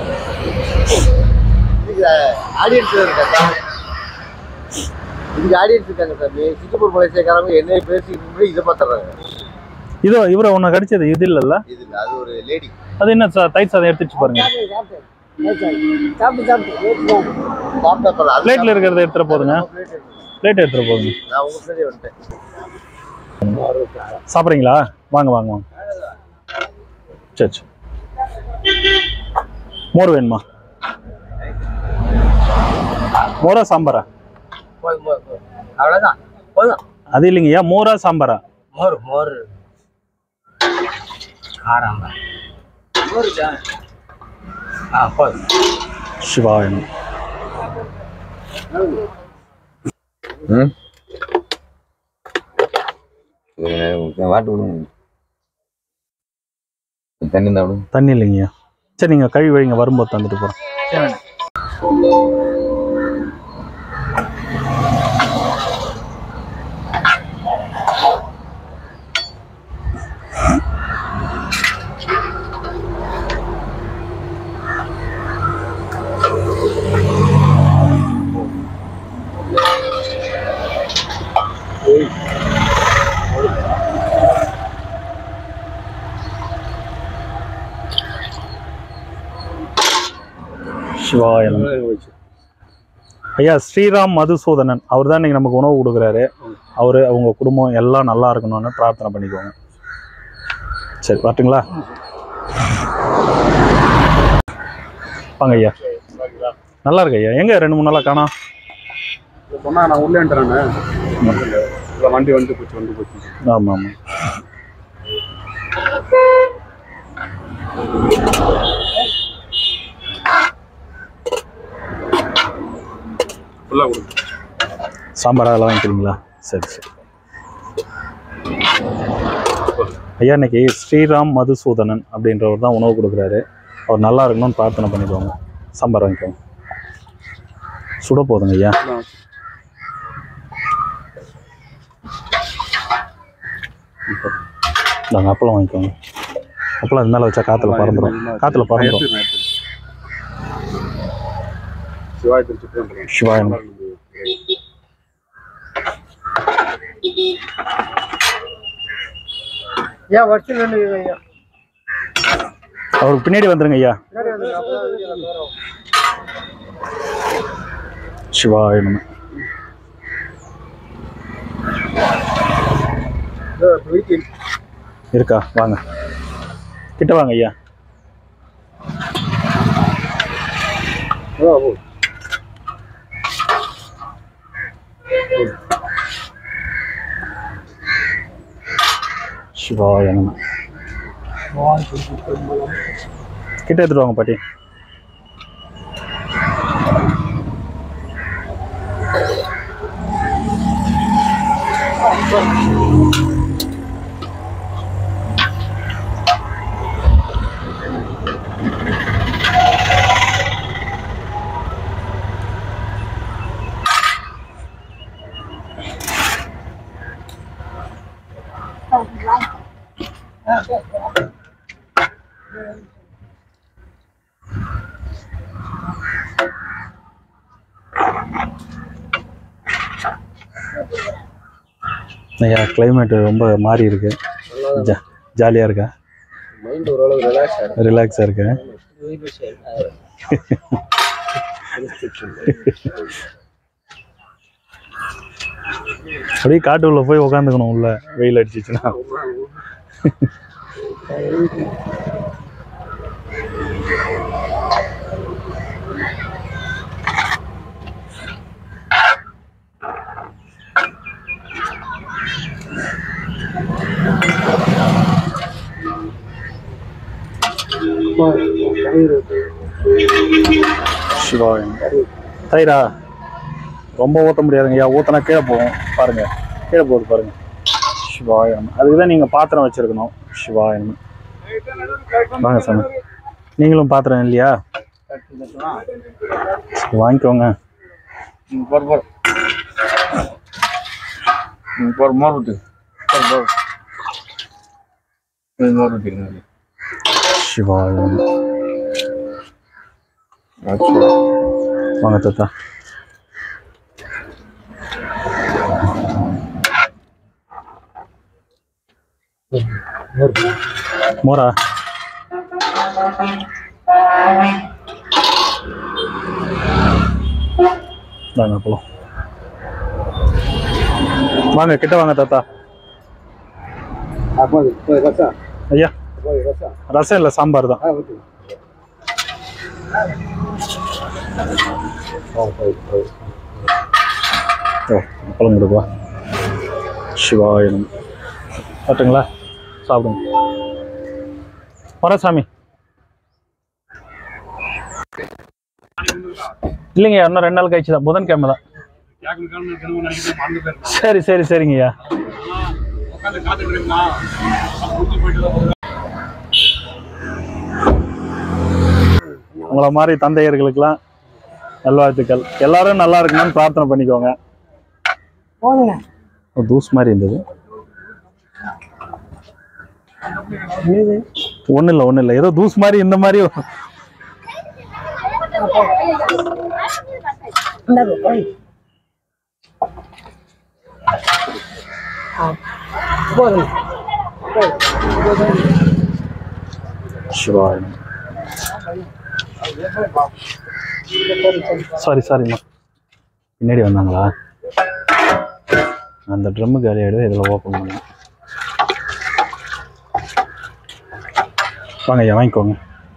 Speaker 3: இதுக்கு ஆடியன்ஸ் இருக்காங்க இதுக்கு ஆடியன்ஸ் இருக்காங்க சாமி சிங்கப்பூர் மலேசியாக்காரங்க என்னைய பேசிக்கிட்டு இருக்கும்போது இதை பார்த்துறாங்க
Speaker 1: இதோ இவரை உன்னை கடிச்சது இது இல்லைல்ல
Speaker 3: இது இல்ல அது ஒரு லேடி
Speaker 1: அது என்ன சா- தயிர் சாதம் எடுத்துச்சு பாருங்க
Speaker 5: சாப்பிட்டு சாப்பிட்டு
Speaker 3: சாப்பிட்டா பரவாயில்ல. அது
Speaker 1: பிளேட்ல இருக்கிறத எடுத்துட போதுங்க
Speaker 3: plate எடுக்கணும்.
Speaker 1: பிளேட் எடுத்துட போதுங்க
Speaker 3: நான் உங்க பின்னாடி வந்துட்டேன்
Speaker 1: சாப்பிட்றீங்களா வாங்க வாங்க வாங்க சரி சரி மோர் வேணுமா மோரா சாம்பாரா
Speaker 5: போதும் போதும் போதும். அவ்வளவுதான் போதும்
Speaker 1: அது இல்லைங்கய்யா மோரா சாம்பாரா
Speaker 5: மோர் மோர் காரம் மோர் ஆ போதும்
Speaker 1: சிவாயனம்
Speaker 4: வாட்டு விடுங்க தண்ணி தான் விடுங்க
Speaker 1: தண்ணி இல்லைங்கய்யா சரி நீங்கள் கழுவி வைங்க வரும்போது தந்துட்டு போகிறேன் சிவாய நம. ஐயா ஸ்ரீராம் மதுசூதனன் அவர் தான் இன்னைக்கு நமக்கு உணவு கொடுக்குறாரு அவர் அவங்க குடும்பம் எல்லாம் நல்லா இருக்கணும்னு பிரார்த்தனை பண்ணிக்கோங்க சரி வரட்டுங்களா வாங்க ஐயா நல்லா இருக்கு ஐயா எங்க ரெண்டு மூணு நாளா காணோம்
Speaker 3: சொன்னா நான் உள்ளேன்றானே வண்டி வந்து போச்சு வந்து போச்சு
Speaker 1: ஆமா ஆமா
Speaker 3: ஃபுல்லாக கொடுங்க
Speaker 1: சாம்பார் அதெல்லாம் வாங்கிக்கிறீங்களா சரி சரி ஐயா இன்னைக்கு ஸ்ரீராம் மதுசூதனன் அப்படின்றவர் தான் உணவு கொடுக்குறாரு அவர் நல்லா இருக்கணும்னு பிரார்த்தனை பண்ணிக்கோங்க சாம்பார் வாங்கிக்கோங்க சுட போதுங்க ஐயா நாங்கள் அப்பளம் வாங்கிக்கோங்க அப்பளம் அது மேலே வச்சா காற்றுல பறந்துடும் காற்றுல பறந்துடும்
Speaker 3: சிவாய் திருச்சி
Speaker 1: சிவாயம்
Speaker 5: ஏன் வருஷம் ரெண்டு ஐயா
Speaker 1: அவருக்கு பின்னாடி வந்துருங்க ஐயா சிவாய நம இருக்கா வாங்க கிட்ட வாங்க ஐயா சிவாய நம கிட்ட எடுத்துட்டு வாங்க பாட்டி ஐயா climate ரொம்ப மாறி இருக்கு ஜா ஜாலியாக இருக்கா
Speaker 4: மைண்ட் ஓரளவு ரிலாக்ஸ் ஆகும்
Speaker 1: ரிலாக்ஸாக இருக்கு அப்படியே காட்டு உள்ள போய் உக்காந்துக்கணும் உள்ள வெயில் அடிச்சிச்சுன்னா சிவாயம் தயிரா ரொம்ப ஊற்ற முடியாதுங்க ஐயா ஊற்றினா கீழே போகும் பாருங்க கீழே போகுது பாருங்க சிவாயம் அதுக்கு தான் நீங்கள் பாத்திரம் வச்சிருக்கணும் சிவாயம் வாங்க சாமி நீங்களும் பாத்திரம் இல்லையா சரி, வாங்கிக்கோங்க
Speaker 3: போற போற போற மோர் விட்டு போற போற மோர் விட்டுருங்க
Speaker 1: சிவாயம் வாங்க தாத்தா மோரா வாங்க போலாம் வாங்க கிட்ட வாங்க தாத்தா
Speaker 3: ரசா
Speaker 1: ஐயா
Speaker 3: ரசா
Speaker 1: ரசம் இல்லை சாம்பார் தான்
Speaker 3: ஆ ஓகே
Speaker 1: ஓ பழம் கொடுப்பா சிவாயனம் பார்த்துங்களா சாப்பிடுங்க வர சாமி இல்லைங்க இன்னும் ரெண்டு நாள் கழிச்சு தான் புதன்கிழமை தான் சரி சரி சரிங்கய்யா உங்களை மாதிரி தந்தையர்களுக்கெல்லாம் நல்வாழ்த்துக்கள் எல்லாரும் நல்லா இருக்கணும்னு பிரார்த்தனை பண்ணிக்கோங்க
Speaker 5: போதுங்க
Speaker 1: ஒரு தூஸ் மாதிரி இருந்தது ஒன்றும் இல்லை ஒன்றும் இல்லை ஏதோ தூஸ் மாதிரி இந்த மாதிரி
Speaker 5: இந்தாங்க, போய். போதும்
Speaker 1: சிவாய சாரி சாரிம்மா பின்னாடி வந்தாங்களா அந்த ட்ரம்மு காலி ஆகிடுது இதில் ஓப்பன் பண்ணுங்க வாங்க ஐயா வாங்கிக்கோங்க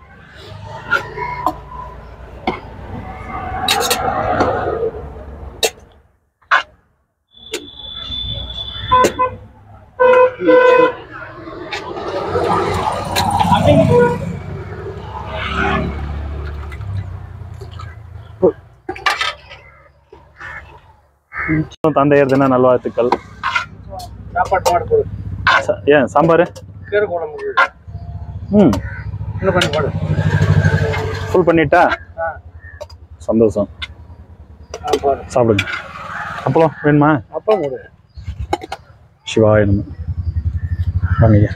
Speaker 1: தந்தையர் தின நல்வாழ்த்துக்கள்
Speaker 5: சாப்பாடு மாடு போடு
Speaker 1: ச- ஏன் சாம்பார்
Speaker 5: கீரை குழம்பு
Speaker 1: ம்
Speaker 5: இன்னும் கொஞ்சம் போடு
Speaker 1: ஃபுல் பண்ணிட்டா
Speaker 5: ஆ
Speaker 1: சந்தோஷம்
Speaker 5: ஆ போடு
Speaker 1: சாப்பிடுங்க அப்பளம் வேணுமா
Speaker 5: அப்பா போடு
Speaker 1: சிவாய நம்ம வாங்க ஐயா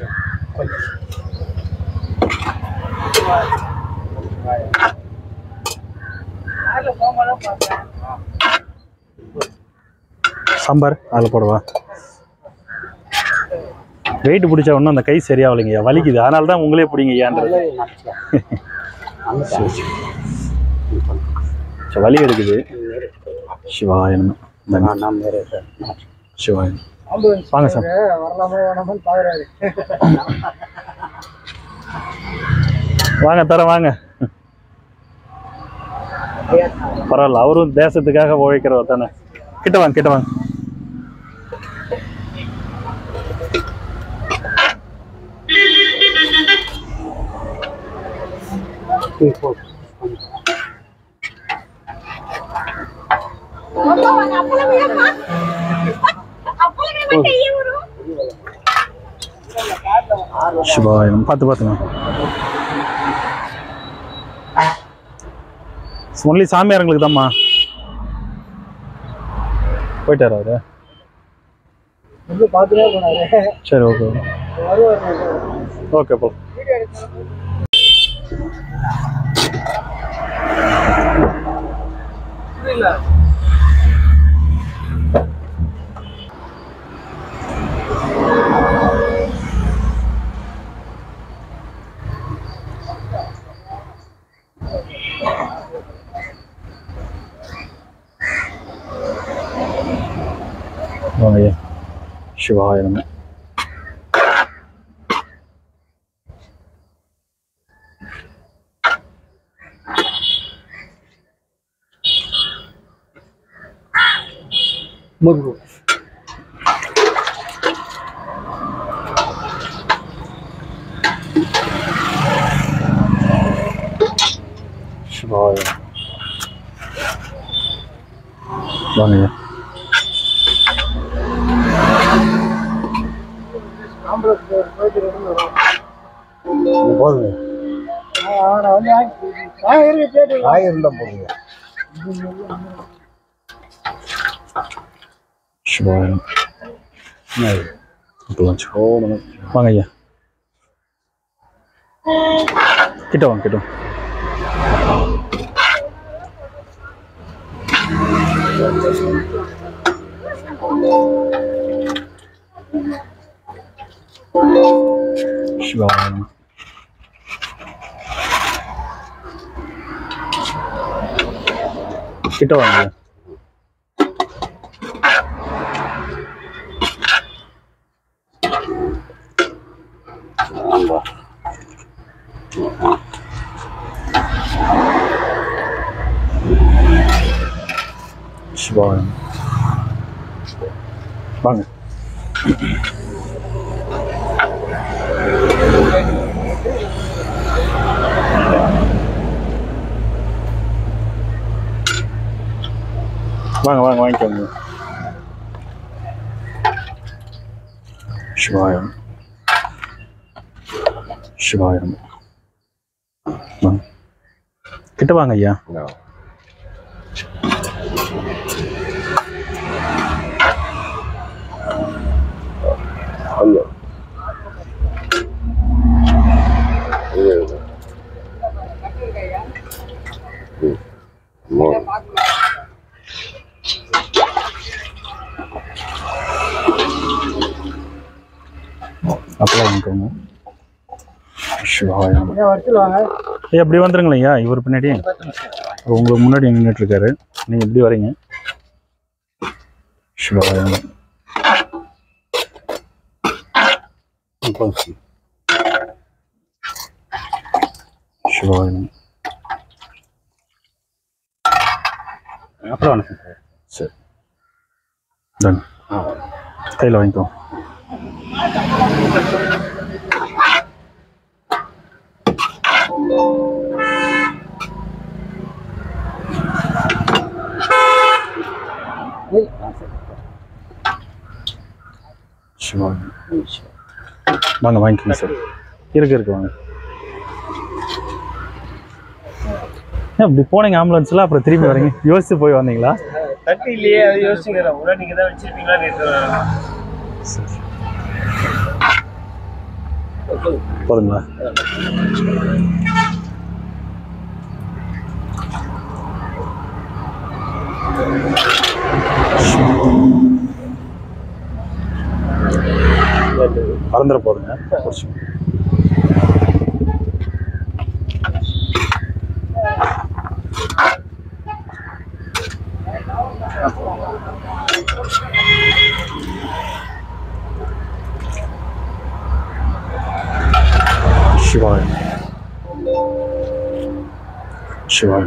Speaker 5: காரில் போகும்போது பார்த்தேன்
Speaker 1: சாம்பார் அதில் போடவா வெயிட் பிடிச்சா ஒன்றும் அந்த கை சரியாகலைங்கய்யா வலிக்குது அதனால தான் உங்களே பிடிங்க ஐயான்றது சரி, சரி. சரி, வலி எடுக்குது சிவாய நம்ம இந்தாங்க.
Speaker 4: நான் வேறு சார்
Speaker 1: சிவாய நம.
Speaker 5: ஆம்புலன்ஸ்
Speaker 1: வாங்க சார்
Speaker 5: வரலாமா வேணாமான்னு பார்க்குறாரு
Speaker 1: வாங்க தரேன் வாங்க பரவாயில்ல அவரும் தேசத்துக்காக உழைக்கிறவர் தானே கிட்ட வாங்க கிட்ட வாங்க சிவாயம் பார்த்து பார்த்துங்க ஒன்லி சாமியாருங்களுக்கு தான்மா போயிட்டாரா அவரு
Speaker 5: வந்து பார்த்துட்டே போனாரு
Speaker 1: சரி ஓகே
Speaker 5: வருவார்
Speaker 1: ஓகே போ
Speaker 5: புரியல
Speaker 1: வாங்க ஐயா சிவாய நம்ம
Speaker 5: முருகு
Speaker 1: சிவாய வாங்க ஐயா
Speaker 5: ஆம்புலன்ஸ் போயிட்டு இருந்து வரும்
Speaker 4: போதுங்க
Speaker 5: அவனை வந்து ஆ இருக்கு கேட்டு
Speaker 4: காய் இருந்தால் போதுங்க
Speaker 1: சிவாய இப்போலாம் சோழணும் வாங்க ஐயா கிட்ட வாங்க கிட்ட வாங்க. சிவாய நம. கிட்ட வாங்க ஐயா. சிவாய நம. வாங்க வாங்க வாங்க வாங்கிக்கோங்க சிவாயம் சிவாயம் வாங்க கிட்ட வாங்க ஐயா
Speaker 4: கொஞ்சம் இது ம். மூணு
Speaker 1: அப்பெல்லாம் வாங்கிக்கோங்க சிவாய நம.
Speaker 5: ஐயா வச்சுருவாங்க
Speaker 1: ஐயா இப்படி வந்துருங்களேன் ஐயா இவர் பின்னாடி உங்களுக்கு முன்னாடி நின்றுட்டு இருக்காரு நீங்க இப்படி வரீங்க சிவாய நம. சிவாய நம.
Speaker 4: அப்புறம் வணக்கம் சார்
Speaker 1: சரி டன் கையில் வாங்கிக்கோ சிவாய நம. வாங்க வாங்கிக்கோங்க சார் இருக்கு இருக்கு வாங்க ஏன் இப்படி போனீங்க ஆம்புலன்ஸ்ல அப்புறம் திரும்பி வரீங்க யோசிச்சு போய் வந்தீங்களா
Speaker 2: தட்டு இல்லையே அது யோசிச்சுங்க உடனே நீங்க தான் வச்சிருப்பீங்களான்னு
Speaker 1: போதுங்களா பறந்துட போதுங்க குடிச்சு. சிவாய சிவாய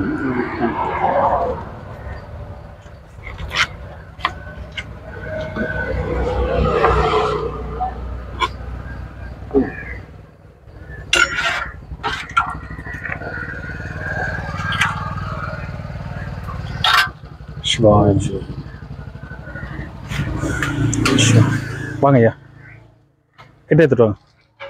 Speaker 1: சிவாய சிவா. வாங்க ஐயா கிட்ட எடுத்துட்டு வாங்க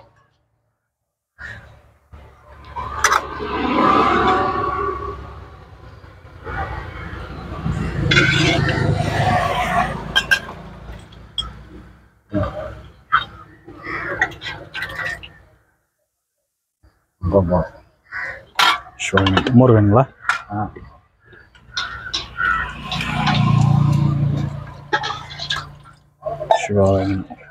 Speaker 1: ஆமா சிவாய மோர் வேணுங்களா
Speaker 4: ஆ
Speaker 1: சிவாய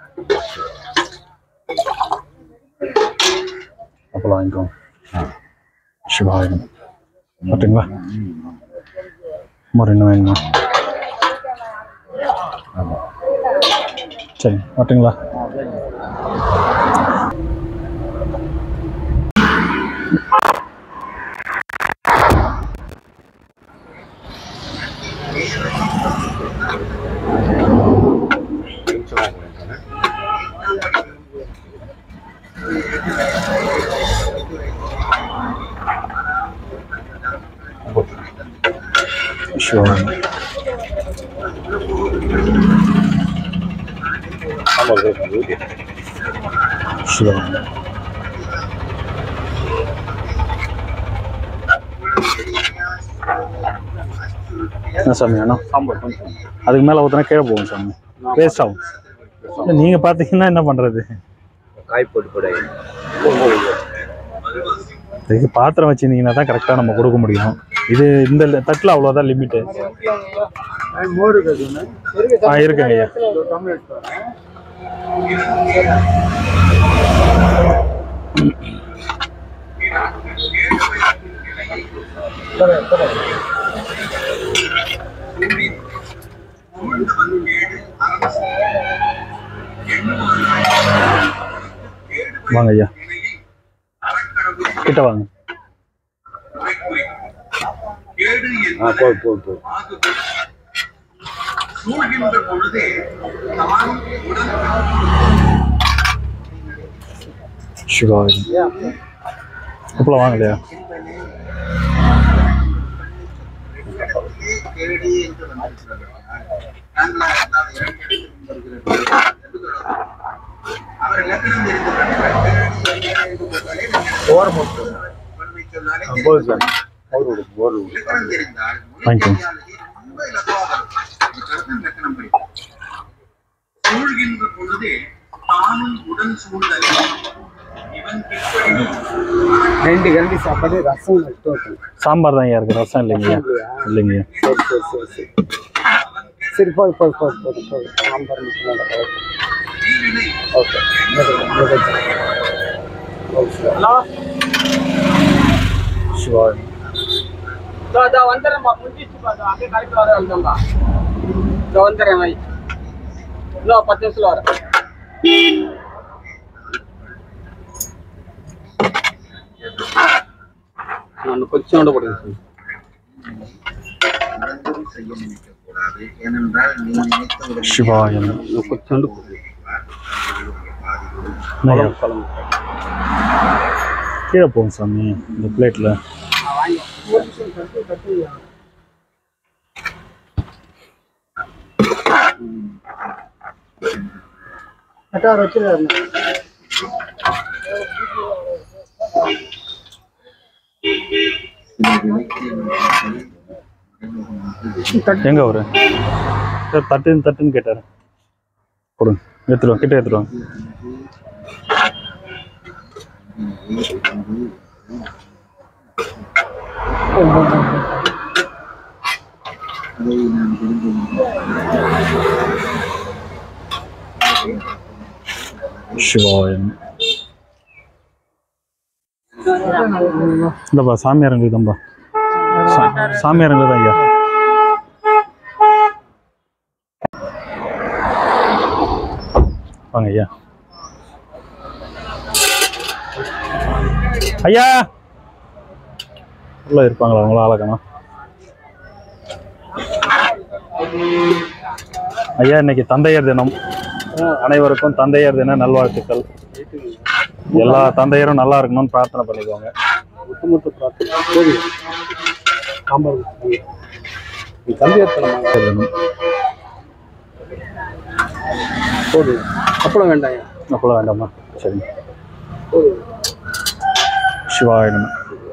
Speaker 1: அப்பெல்லாம் வாங்கிக்கோங்க சிவாய மாட்டுங்களா மோர் என்ன வேணுமா சரி மாட்டுங்களா சிவாய சிவாய என்ன சாமி வேணும்
Speaker 4: சாம்பார் கொஞ்சம்
Speaker 1: அதுக்கு மேலே ஊற்றினா கீழே போகும் சாமி வேஸ்ட் ஆகும் இல்ல, நீங்க பார்த்தீங்கன்னா என்ன பண்றது
Speaker 4: காய் போட்டு போட
Speaker 1: இதுக்கு பாத்திரம் வச்சிருந்தீங்கன்னா தான் கரெக்டாக நம்ம கொடுக்க முடியும் இது இந்த தட்டில் அவ்வளோதான் லிமிட்டு
Speaker 5: மோர் இருக்குதுண்ணே
Speaker 1: ஆ இருக்குங்க ஐயா வாங்க ஐயா கிட்ட வாங்க
Speaker 4: ஆ போய் போய் போய்
Speaker 1: சிவாஜி அப்பலாம் வாங்க இல்லையா
Speaker 4: போதும் சார் அவர் விடு ஒரு விடு
Speaker 1: வாங்கிக்கோங்க
Speaker 2: சூழ்கின்ற பொழுதே தானும் உடன் சூழ்ந்தது இவன் பிற்படி
Speaker 5: ரெண்டு கரண்டி சாப்பாடு ரசம் நட்டு வைக்கணும்
Speaker 1: சாம்பார் தான் ஐயா இருக்கு ரசம் இல்லைங்கய்யா இல்லைங்கய்யா
Speaker 5: சரி சரி சரி சரி சரி போய் போய் போய் போய் போய் சாம்பார் மட்டும் நல்லா போய். ஹலோ
Speaker 1: சிவாய்
Speaker 5: இதோ இதோ வந்துடுறேன்ப்பா முடிஞ்சிச்சு பா இதோ அப்படியே கரெக்டாக வர வந்தோம்பா இதோ வந்துடுறேன் வை இதோ பத்து நிமிஷத்தில் வரேன் நான் கொஞ்சோண்டு போடுங்க சார்
Speaker 1: சிவாய நம
Speaker 5: இன்னும் கொஞ்சோண்டு போடுங்க
Speaker 1: ஐயா,
Speaker 5: குழம்பு
Speaker 1: கீழே போகும் சாமி இந்த பிளேட்டில்
Speaker 5: வாங்கி ஒரு நிமிஷம் கட்டு கட்டு கட்டார் வச்சிருக்காரு
Speaker 1: எங்க அவரு சார் தட்டுன்னு தட்டுன்னு கேட்டாரு கொடுங்க எடுத்துருவோம் கிட்ட எடுத்துருவோம் சிவாயம் இல்லைப்பா சாமியாருங்களுக்கு தான்ப்பா சா- சாமியாருங்களுக்கு தான் ஐயா வாங்க ஐயா ஐயா உள்ள இருப்பாங்களா அவங்கள ஆளக்கணும் ஐயா இன்னைக்கு தந்தையர் தினம் அனைவருக்கும் தந்தையர் தின நல்வாழ்த்துக்கள் எல்லா தந்தையரும் நல்லா இருக்கணும்னு பிரார்த்தனை பண்ணிக்கோங்க
Speaker 5: ஒட்டுமொத்த பிரார்த்தனை போதும் சாம்பார் நீ தம்பி ஏற்றலாமா
Speaker 1: தந்தையர் தினம்.
Speaker 5: போதும் அப்பளம் வேண்டாம்
Speaker 1: அப்பெல்லாம் வேண்டாமா சரிங்க
Speaker 5: போதும்
Speaker 1: சிவாய நம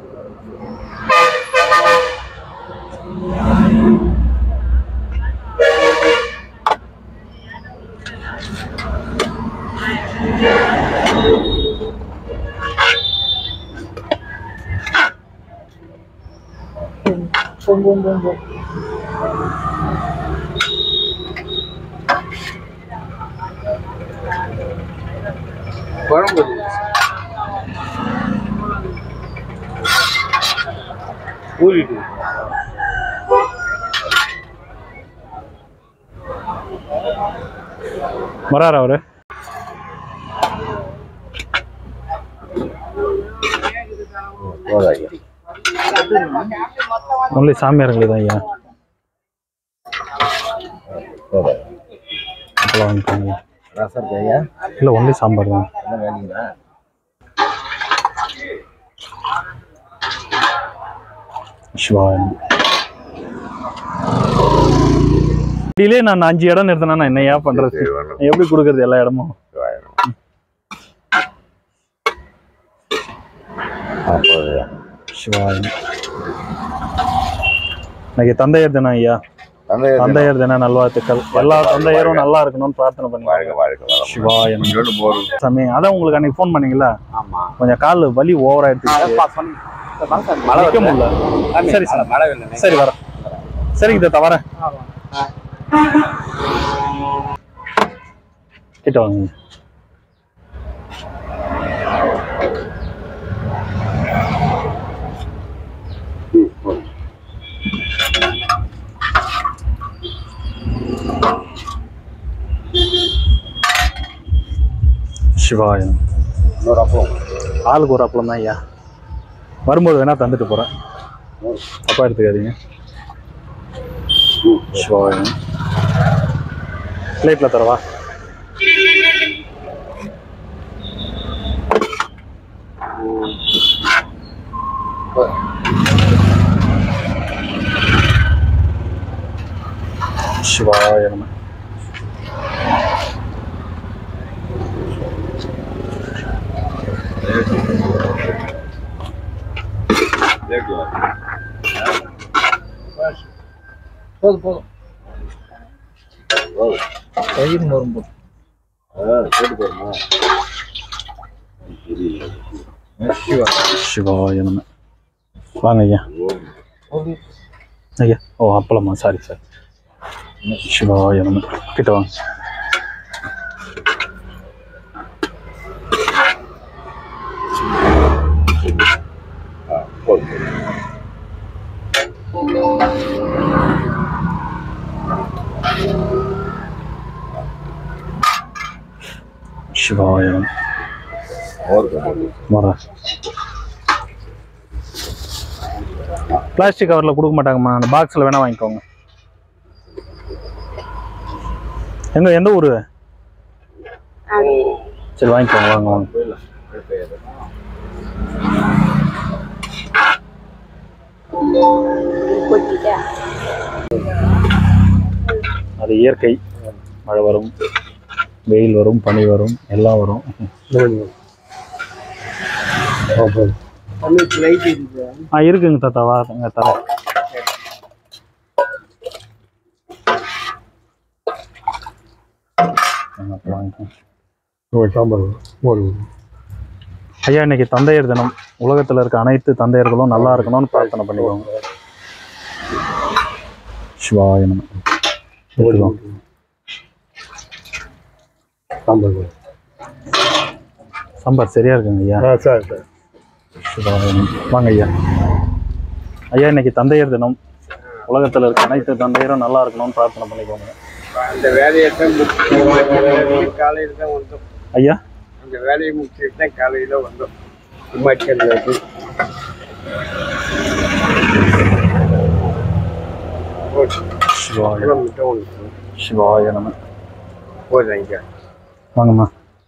Speaker 5: குழம்பு ஊறிட்டு
Speaker 1: வராரா அவரு ஒன்லி சாமியாருங்களுக்கு தான் ஐயா அப்பெல்லாம் வாங்கிக்கோங்க
Speaker 4: ரசம் ஐயா
Speaker 1: இல்லை ஒன்லி சாம்பார் தான்
Speaker 4: என்ன வேணுங்களா
Speaker 1: சிவாய நம. வண்டியிலே நான் அஞ்சு இடம் நிறுத்தினா நான் என்னையா பண்றது நான் எப்படி கொடுக்கறது எல்லா இடமும் சிவாய நம. இன்னைக்கு தந்தையர் தினம் ஐயா தந்தையர் தின நல்வாழ்த்துக்கள் எல்லா தந்தையரும் நல்லா இருக்கணும்னு பிரார்த்தனை பண்ணுங்க சிவாய நம. சாமி அதான் உங்களுக்கு அன்னைக்கு ஃபோன் பண்ணீங்களா
Speaker 5: ஆமா
Speaker 1: கொஞ்சம் கால் வலி ஓவரா எடுத்து
Speaker 5: மழை
Speaker 1: நிக்க முடியல சரி சார்
Speaker 5: மழை இல்லை
Speaker 1: சரி வரேன் சரிங்க தாத்தா வரேன் கிட்ட வாங்க சிவாயம்
Speaker 5: இன்னொரு அப்பளம்
Speaker 1: ஆளுக்கு ஒரு அப்பளம் தான் ஐயா வரும்போது வேணா தந்துட்டு போறேன் தப்பா எடுத்துக்காதீங்க சிவாயம் பிளேட்ல தரவா சிவாய நம
Speaker 5: போதும் போதும்
Speaker 4: தயிர் மரும்பு
Speaker 1: சிவாய நம வாங்க ஐயா ஐயா ஓ அப்பளமா சாரி சார் சிவாய நம கிட்ட வாங்க சிவாயம் வரேன் பிளாஸ்டிக் கவரில் கொடுக்க மாட்டாங்கம்மா அந்த பாக்ஸில் வேணால் வாங்கிக்கோங்க எங்க எந்த ஊர் சரி வாங்கிக்கோங்க வாங்க வாங்க அது இயற்கை மழை வரும் வெயில் வரும் பனி வரும் எல்லாம் வரும்
Speaker 2: லைட் இருக்குது
Speaker 1: ஆ இருக்குங்க தாத்தா வாங்க தரேன் வாங்க, வாங்கிக்கோங்க.
Speaker 3: சாம்பார்
Speaker 1: ஐயா இன்னைக்கு தந்தையர் தினம் உலகத்தில் இருக்க அனைத்து தந்தையர்களும் நல்லா இருக்கணும்னு பிரார்த்தனை பண்ணிக்கோங்க சிவாய நம எடுத்துக்கோங்க.
Speaker 3: சாம்பார்
Speaker 1: சாம்பார் சரியா இருக்குங்க ஐயா
Speaker 3: ஆ சார் சார்
Speaker 1: சிவாய நம. வாங்க ஐயா ஐயா இன்னைக்கு தந்தையர் தினம் உலகத்தில் இருக்க அனைத்து தந்தையரும் நல்லா இருக்கணும்னு பிரார்த்தனை பண்ணிக்கோங்க
Speaker 2: அந்த வேலையை தான் முடிச்சு காலையில் தான் வந்தோம்
Speaker 1: ஐயா
Speaker 2: அந்த வேலையை முடிச்சுட்டு தான் காலையில் வந்தோம் இமாச்சல் வந்து
Speaker 1: சிவாய
Speaker 2: கிலோமீட்டர் ஒன்று
Speaker 1: சிவாய நம
Speaker 2: போதும் இங்கே
Speaker 1: வாங்கம்மா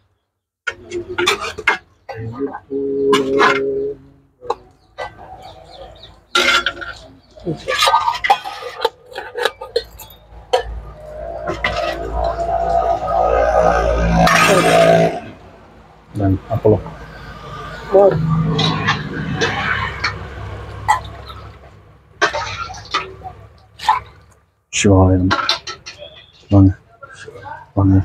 Speaker 1: Done. அப்பளம் சிவாய நம வாங்க வாங்க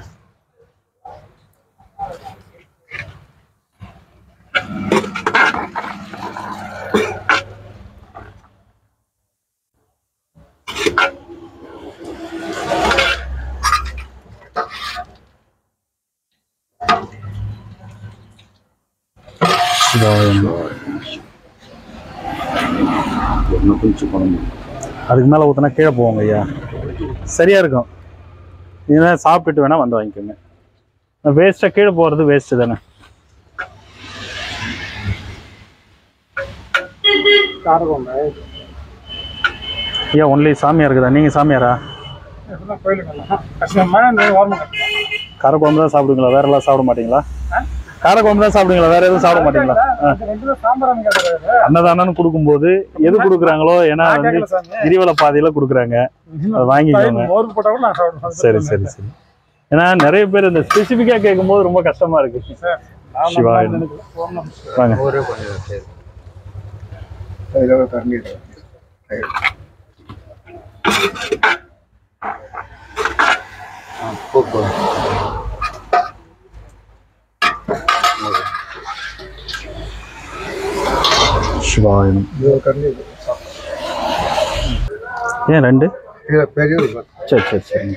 Speaker 1: சிவாய நம
Speaker 3: இன்னும் கொஞ்சம் குழம்பு
Speaker 1: அதுக்கு மேலே ஊற்றினா கீழே போவாங்க ஐயா சரியா இருக்கும் இதெல்லாம் சாப்பிட்டுட்டு வேணா வந்து வாங்கிக்கோங்க வேஸ்ட்டாக கீழே போகிறது வேஸ்ட்டு தானே
Speaker 2: காரகம்
Speaker 1: ஐயா ஒன்லி சாமியார் இருக்குதா நீங்கள் சாமியாரா
Speaker 2: கோயிலுக்கு மழை ஓரமாக
Speaker 1: கார குழம்பு தான் சாப்பிடுவீங்களா வேற எல்லாம் சாப்பிட மாட்டீங்களா கார குழம்பு தான் சாப்பிடுவீங்களா வேற எதுவும் சாப்பிட மாட்டீங்களா ஆ.
Speaker 2: ரெண்டு சாம்பார் கேட்கறாரு
Speaker 1: அன்னதானம்னு கொடுக்கும்போது எது கொடுக்குறாங்களோ ஏன்னா வந்து கிரிவல பாதையில கொடுக்குறாங்க அதை வாங்கிக்கோங்க
Speaker 2: மோருக்கு போட்டா கூட நான் சாப்பிடுவேன்
Speaker 1: சரி சரி சரி ஏன்னா நிறைய பேர் இந்த ஸ்பெசிஃபிக்கா கேட்கும்போது ரொம்ப கஷ்டமா இருக்கு சிவாய நம. வாங்க சிவாய நம. ஏன் ரெண்டு
Speaker 3: பெரிய
Speaker 1: சரி சரி சரி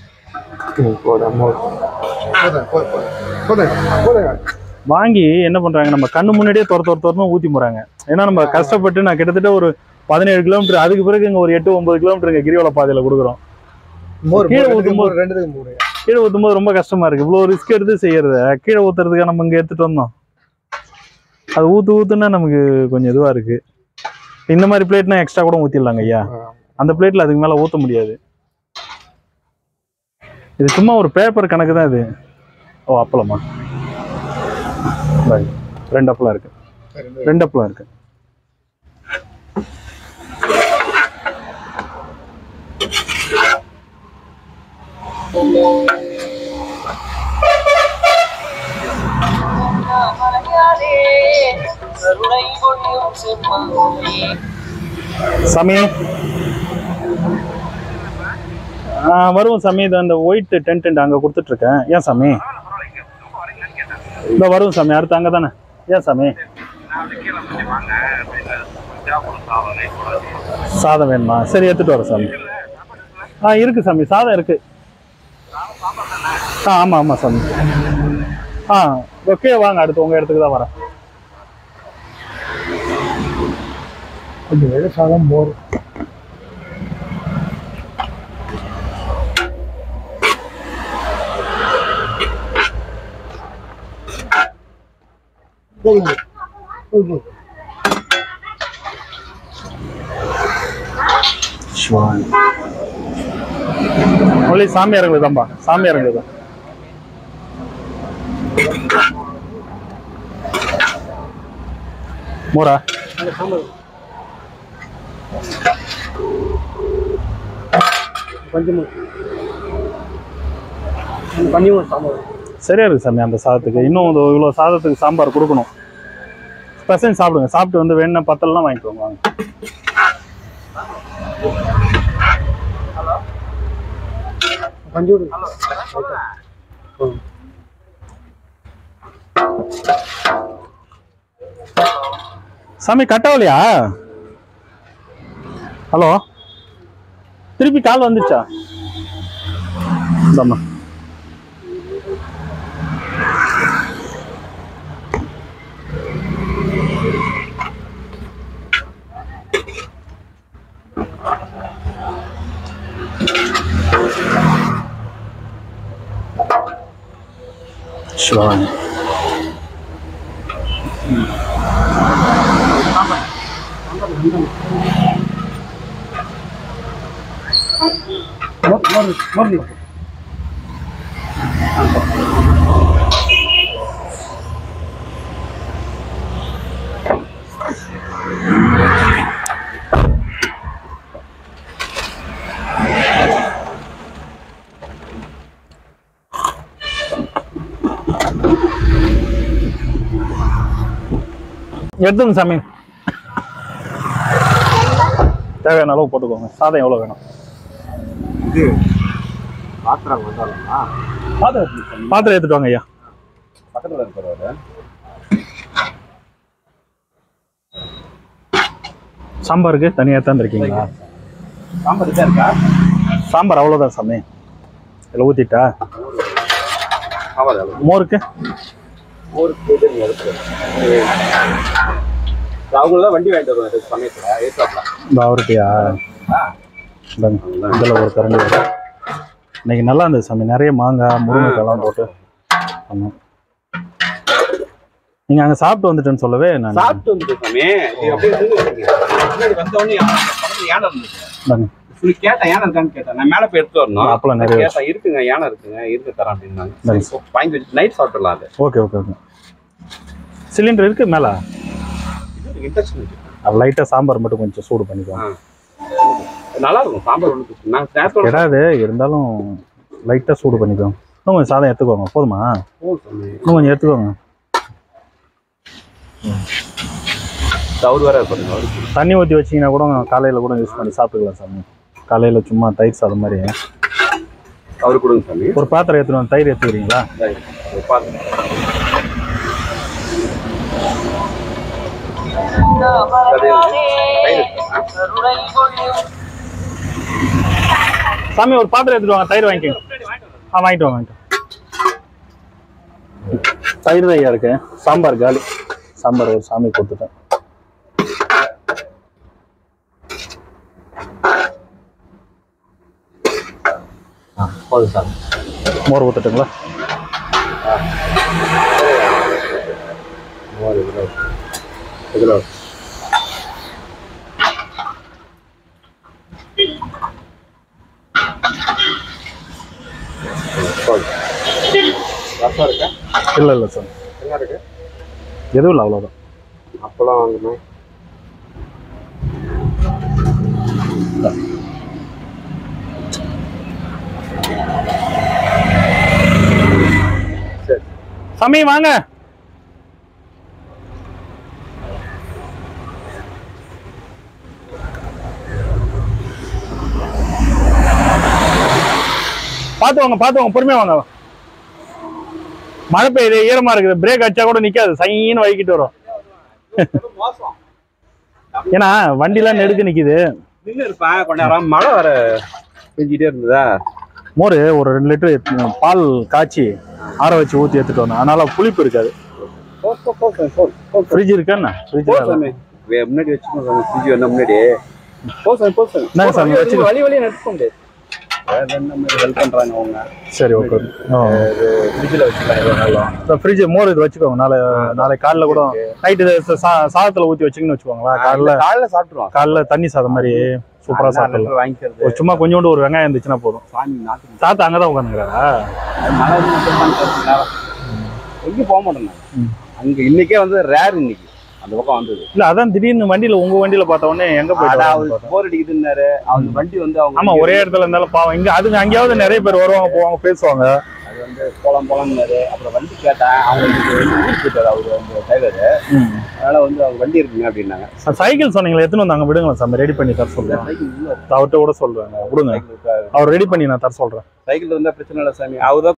Speaker 1: வாங்கி என்ன பண்றாங்க நம்ம கண்ணு முன்னாடியே துர துர துரன்னு ஊத்தி போறாங்க ஏன்னா நம்ம கஷ்டப்பட்டு நான் கிட்டத்தட்ட ஒரு பதினேழு கிலோமீட்டர் அதுக்கு பிறகு இங்க ஒரு எட்டு ஒன்பது கிலோமீட்டர் இங்க கிரிவல பாதையில கொடுக்குறோம் கீழே ஊத்தும்போது
Speaker 3: ரெண்டுத்துக்கு மூணு
Speaker 1: கீழே ஊத்தும்போது ரொம்ப கஷ்டமா இருக்கு இவ்வளவு ரிஸ்க் எடுத்து செய்யறத கீழே ஊத்துறதுக்கு நம்ம இங்க எடுத்துட்டு வந்தோம் அது ஊத்து ஊத்துன்னா நமக்கு கொஞ்சம் இதுவா இருக்கு இந்த மாதிரி பிளேட்னா எக்ஸ்ட்ரா கூட ஊத்திடலாங்க ஐயா அந்த பிளேட்ல அதுக்கு மேல ஊத்த முடியாது இது சும்மா ஒரு பேப்பர் கணக்கு தான் இது ஓ அப்பளமா பாய். ரெண்டு அப்பளம் இருக்கு ரெண்டு அப்பளம் இருக்கு சாமி ஆ வரும் சாமி இது அந்த ஒயிட் டென்ட் அங்கே கொடுத்துட்ருக்கேன் ஏன் சாமி இந்த வரும் சாமி அடுத்து அங்கே தானே ஏன் சாமி சாதம் வேணுமா சரி எடுத்துட்டு வரேன் சாமி ஆ இருக்கு சாமி சாதம் இருக்கு ஆ ஆமாம் ஆமாம் சாமி ஆ ஓகே வாங்க அடுத்து உங்கள் இடத்துக்கு தான் வரேன்
Speaker 3: கொஞ்சம் சாதம் மோர்
Speaker 1: சிவாய் ஒன்லி சாமியாருங்களுக்கு தான்ப்பா சாமியாருங்களுக்கு தான் மோரா
Speaker 5: கொஞ்சம் கொஞ்சம் சாம்பார்
Speaker 1: சரியா இருக்கு சாமி அந்த சாதத்துக்கு இன்னும் ஒரு இவ்வளோ சாதத்துக்கு சாம்பார் கொடுக்கணும் பசங்க சாப்பிடுங்க சாப்பிட்டு வந்து வேணும்னா பத்தலாம் வாங்கிக்கோங்க வாங்க
Speaker 5: கொஞ்சம் விடுங்க.
Speaker 1: சாமி கட்டாவலையா ஹலோ திருப்பி கால் வந்துச்சா இந்தாம்மா சிவானி
Speaker 5: மோர் மோர் மோர்
Speaker 1: எடுத்துங்க சாமி தேவையான அளவு போட்டுக்கோங்க சாதம் எவ்வளோ வேணும்
Speaker 3: இது பாத்திரம் வந்தாலும்னா
Speaker 1: பாத்திரம் எடுத்துட்டு வாங்க ஐயா
Speaker 3: பக்கத்தில் இருக்கிறவர்
Speaker 1: சாம்பாருக்கு தனியாக தான் இருக்கீங்களா
Speaker 3: சாம்பார் இதா இருக்கா
Speaker 1: சாம்பார் அவ்வளோதான் சாமி இதில் ஊற்றிட்டா
Speaker 3: சாம்பார் எவ்வளோ
Speaker 1: மோருக்கு
Speaker 3: ஒரு இது நீங்கள் எடுத்துருங்க அவங்கள வண்டி வாங்கிட்டு வருவாங்க சமயத்தில் ஏற்றாப்ல
Speaker 1: இந்த அவருக்கையா இந்தாங்க இதில் ஒரு கரண்டி வரும் இன்னைக்கு நல்லா இருந்தது சாமி நிறைய மாங்காய் முருங்கைக்காய்லாம் போட்டு ஆமாம் நீங்கள் அங்கே சாப்பிட்டு வந்துட்டேன்னு சொல்லவே நான்
Speaker 3: சாப்பிட்டு வந்துட்டு சாமி இது அப்படியே நின்னுட்டு முன்னாடி வந்த உடனே பக்கத்துல யானை இருந்துச்சு
Speaker 1: இந்தாங்க
Speaker 3: சொல்லி கேட்டேன் யானை இருக்கான்னு கேட்டேன் நான் மேலே போய் எடுத்து வரணும்
Speaker 1: அப்பளம் நிறைய
Speaker 3: கேட்டேன் இருக்குங்க யானை இருக்குங்க இருக்கு தரேன் அப்படின்னாங்க
Speaker 1: Nice.
Speaker 3: சரி, வாங்கி வச்சு நைட் சாப்பிடலாம் அது
Speaker 1: ஓகே ஓகே ஓகே சிலிண்டர் இருக்கு மேலே
Speaker 3: இன்ட்ரெஸ்ட் இருக்கு
Speaker 1: அது லைட்டாக சாம்பார் மட்டும் கொஞ்சம் சூடு பண்ணிக்கோங்க
Speaker 3: நல்லா இருக்கும் சாம்பார் ஒன்று நாங்கள் நேரத்தோட
Speaker 1: கிடாது இருந்தாலும் லைட்டாக சூடு பண்ணிக்கோங்க இன்னும் கொஞ்சம் சாதம் எடுத்துக்கோங்க போதுமா
Speaker 3: போகும் சாமி
Speaker 1: இன்னும் கொஞ்சம் எடுத்துக்கோங்க
Speaker 3: அவர் வேற பாருங்க அவருக்கு
Speaker 1: தண்ணி ஊற்றி வச்சிங்கன்னா கூட காலையில் கூட யூஸ் பண்ணி சாப்பிட்டுக்கலாம் சாமி காலையில் சும்மா தயிர் சாதம் மாதிரி
Speaker 3: அவரு கொடுங்க சாமி
Speaker 1: ஒரு பாத்திரம் எடுத்துட்டு வந்து தயிர் எடுத்துக்கிறீங்களா
Speaker 3: சரி, ஒரு பாருங்க அது தயிர் இருக்கா?
Speaker 1: சாமி ஒரு பாத்திரம் எடுத்துட்டு வாங்க தயிர் வாங்கிக்கோங்க ஆ வாங்கிட்டு வாங்க வாங்கிட்டு வாங்க. தயிர் தான் ஐயா இருக்கு சாம்பார் காலி சாம்பார் ஒரு சாமி கொடுத்துட்டேன்
Speaker 3: போதும் சாமி
Speaker 1: மோர் ஊற்றட்டுங்களா
Speaker 3: மூணு கிலோ கிலோ போதும் ரசம் இருக்கா
Speaker 1: இல்லை இல்லை சார்
Speaker 3: என்ன இருக்கு
Speaker 1: எதுவும் இல்லை அவ்வளோதான்
Speaker 3: அப்பளம் வாங்கணும் சரி
Speaker 1: சாமி வாங்க பார்த்து வாங்க பார்த்து வாங்க பொறுமையா வாங்க மழை பெய்யுது ஈரமா இருக்குது பிரேக் அடிச்சா கூட நிக்காது சைன்னு வைக்கிட்டு வரும்
Speaker 3: மோசம்
Speaker 1: ஏன்னா வண்டிலாம் நெடுக்க நிக்குது
Speaker 3: நின்று இருப்பேன் கொஞ்ச நேரம் மழை வர பெஞ்சிட்டே இருந்ததா
Speaker 1: மோர் ஒரு ரெண்டு லிட்டர் பால் காய்ச்சி ஆற வச்சு ஊற்றி எடுத்துட்டு வந்தோம் அதனால புளிப்பு இருக்காது
Speaker 3: போ போ போ சாமி, போ போ
Speaker 1: ஃப்ரிட்ஜ் இருக்கா ஃப்ரிட்ஜ்
Speaker 3: போ சாமி வே- முன்னாடி வச்சுக்கோ சாமி ஃப்ரிட்ஜ் வந்தா முன்னாடி போ சாமி போ சாமி
Speaker 1: இந்தாங்க சாமி,
Speaker 3: வலி-
Speaker 1: வச்சுக்கோ.
Speaker 3: வலி வலி நட்டுக்க முடியாது வேற என்ன மாதிரி ஹெல்ப் பண்றாங்க அவங்க
Speaker 1: சரி ஓகே
Speaker 3: ஃப்ரிட்ஜில் வச்சுக்கலாம் எவ்வளோ நாளும்
Speaker 1: இந்த ஃப்ரிட்ஜ் மோர் இது வச்சுக்கோங்க நாளை நாளை காலைல கூட நைட்டு இது சா சாதத்தில் ஊற்றி வச்சிங்கன்னு வச்சுக்கோங்களேன் காலைல
Speaker 3: காலைல சாப்பிட்டுருவோம்
Speaker 1: காலைல தண்ணி சாதம் மாதிரி சூப்பராக சாப்பிடலாம்
Speaker 3: வாங்கிக்கிறது
Speaker 1: ஒரு சும்மா கொஞ்சோண்டு ஒரு வெங்காயம் இருந்துச்சுன்னா போதும்
Speaker 3: சாமி நாட்டுக்கு
Speaker 1: தாத்தா அங்கே தான் உட்காந்துக்கிறாரா
Speaker 3: மழை வந்து மட்டும் பண்ணிட்டு நேரம் எங்கேயும் போக மாட்டேன் நான்
Speaker 1: ம்.
Speaker 3: அங்க இன்னைக்கே வந்து ரேர் இன்னைக்கு அந்த பக்கம் வந்தது
Speaker 1: இல்லை அதான் திடீர்னு வண்டியில் உங்கள் வண்டியில் பார்த்த உடனே எங்கே போயிட்டு
Speaker 3: ஆனா
Speaker 1: வராங்கன்னு
Speaker 3: அவர்
Speaker 1: பார்த்தேன்.
Speaker 3: போர் அடிக்குதுன்னாரு அவங்க வண்டி வந்து அவங்க
Speaker 1: ஆமா ஒரே இடத்துல இருந்தாலும் பாவம் இங்க அதுங்க அங்கேயாவது நிறைய பேர் வருவாங்க போவாங்க பேசுவாங்க
Speaker 3: அது வந்து போலாம் போலாம்னாரு அப்புறம் வண்டி கேட்டேன் அவங்களுக்கு ஊருக்கு போயிட்டாரு அவரு அந்த டிரைவர் அதனால வந்து அவங்க வண்டி இருக்குங்க அப்படின்னாங்க
Speaker 1: சைக்கிள் சொன்னீங்களா எத்தனை வந்து அங்க விடுங்களேன் சாமி ரெடி பண்ணி தர சொல்றேன்
Speaker 3: சைக்கிள் உள்ள
Speaker 1: அவர்கிட்ட கூட சொல்றாங்க விடுங்க
Speaker 3: சைக்கிள்
Speaker 1: அவர் ரெடி பண்ணி நான் தர சொல்றேன்
Speaker 3: சைக்கிள் இருந்தா பிரச்சனை இல்லை சாமி அவர்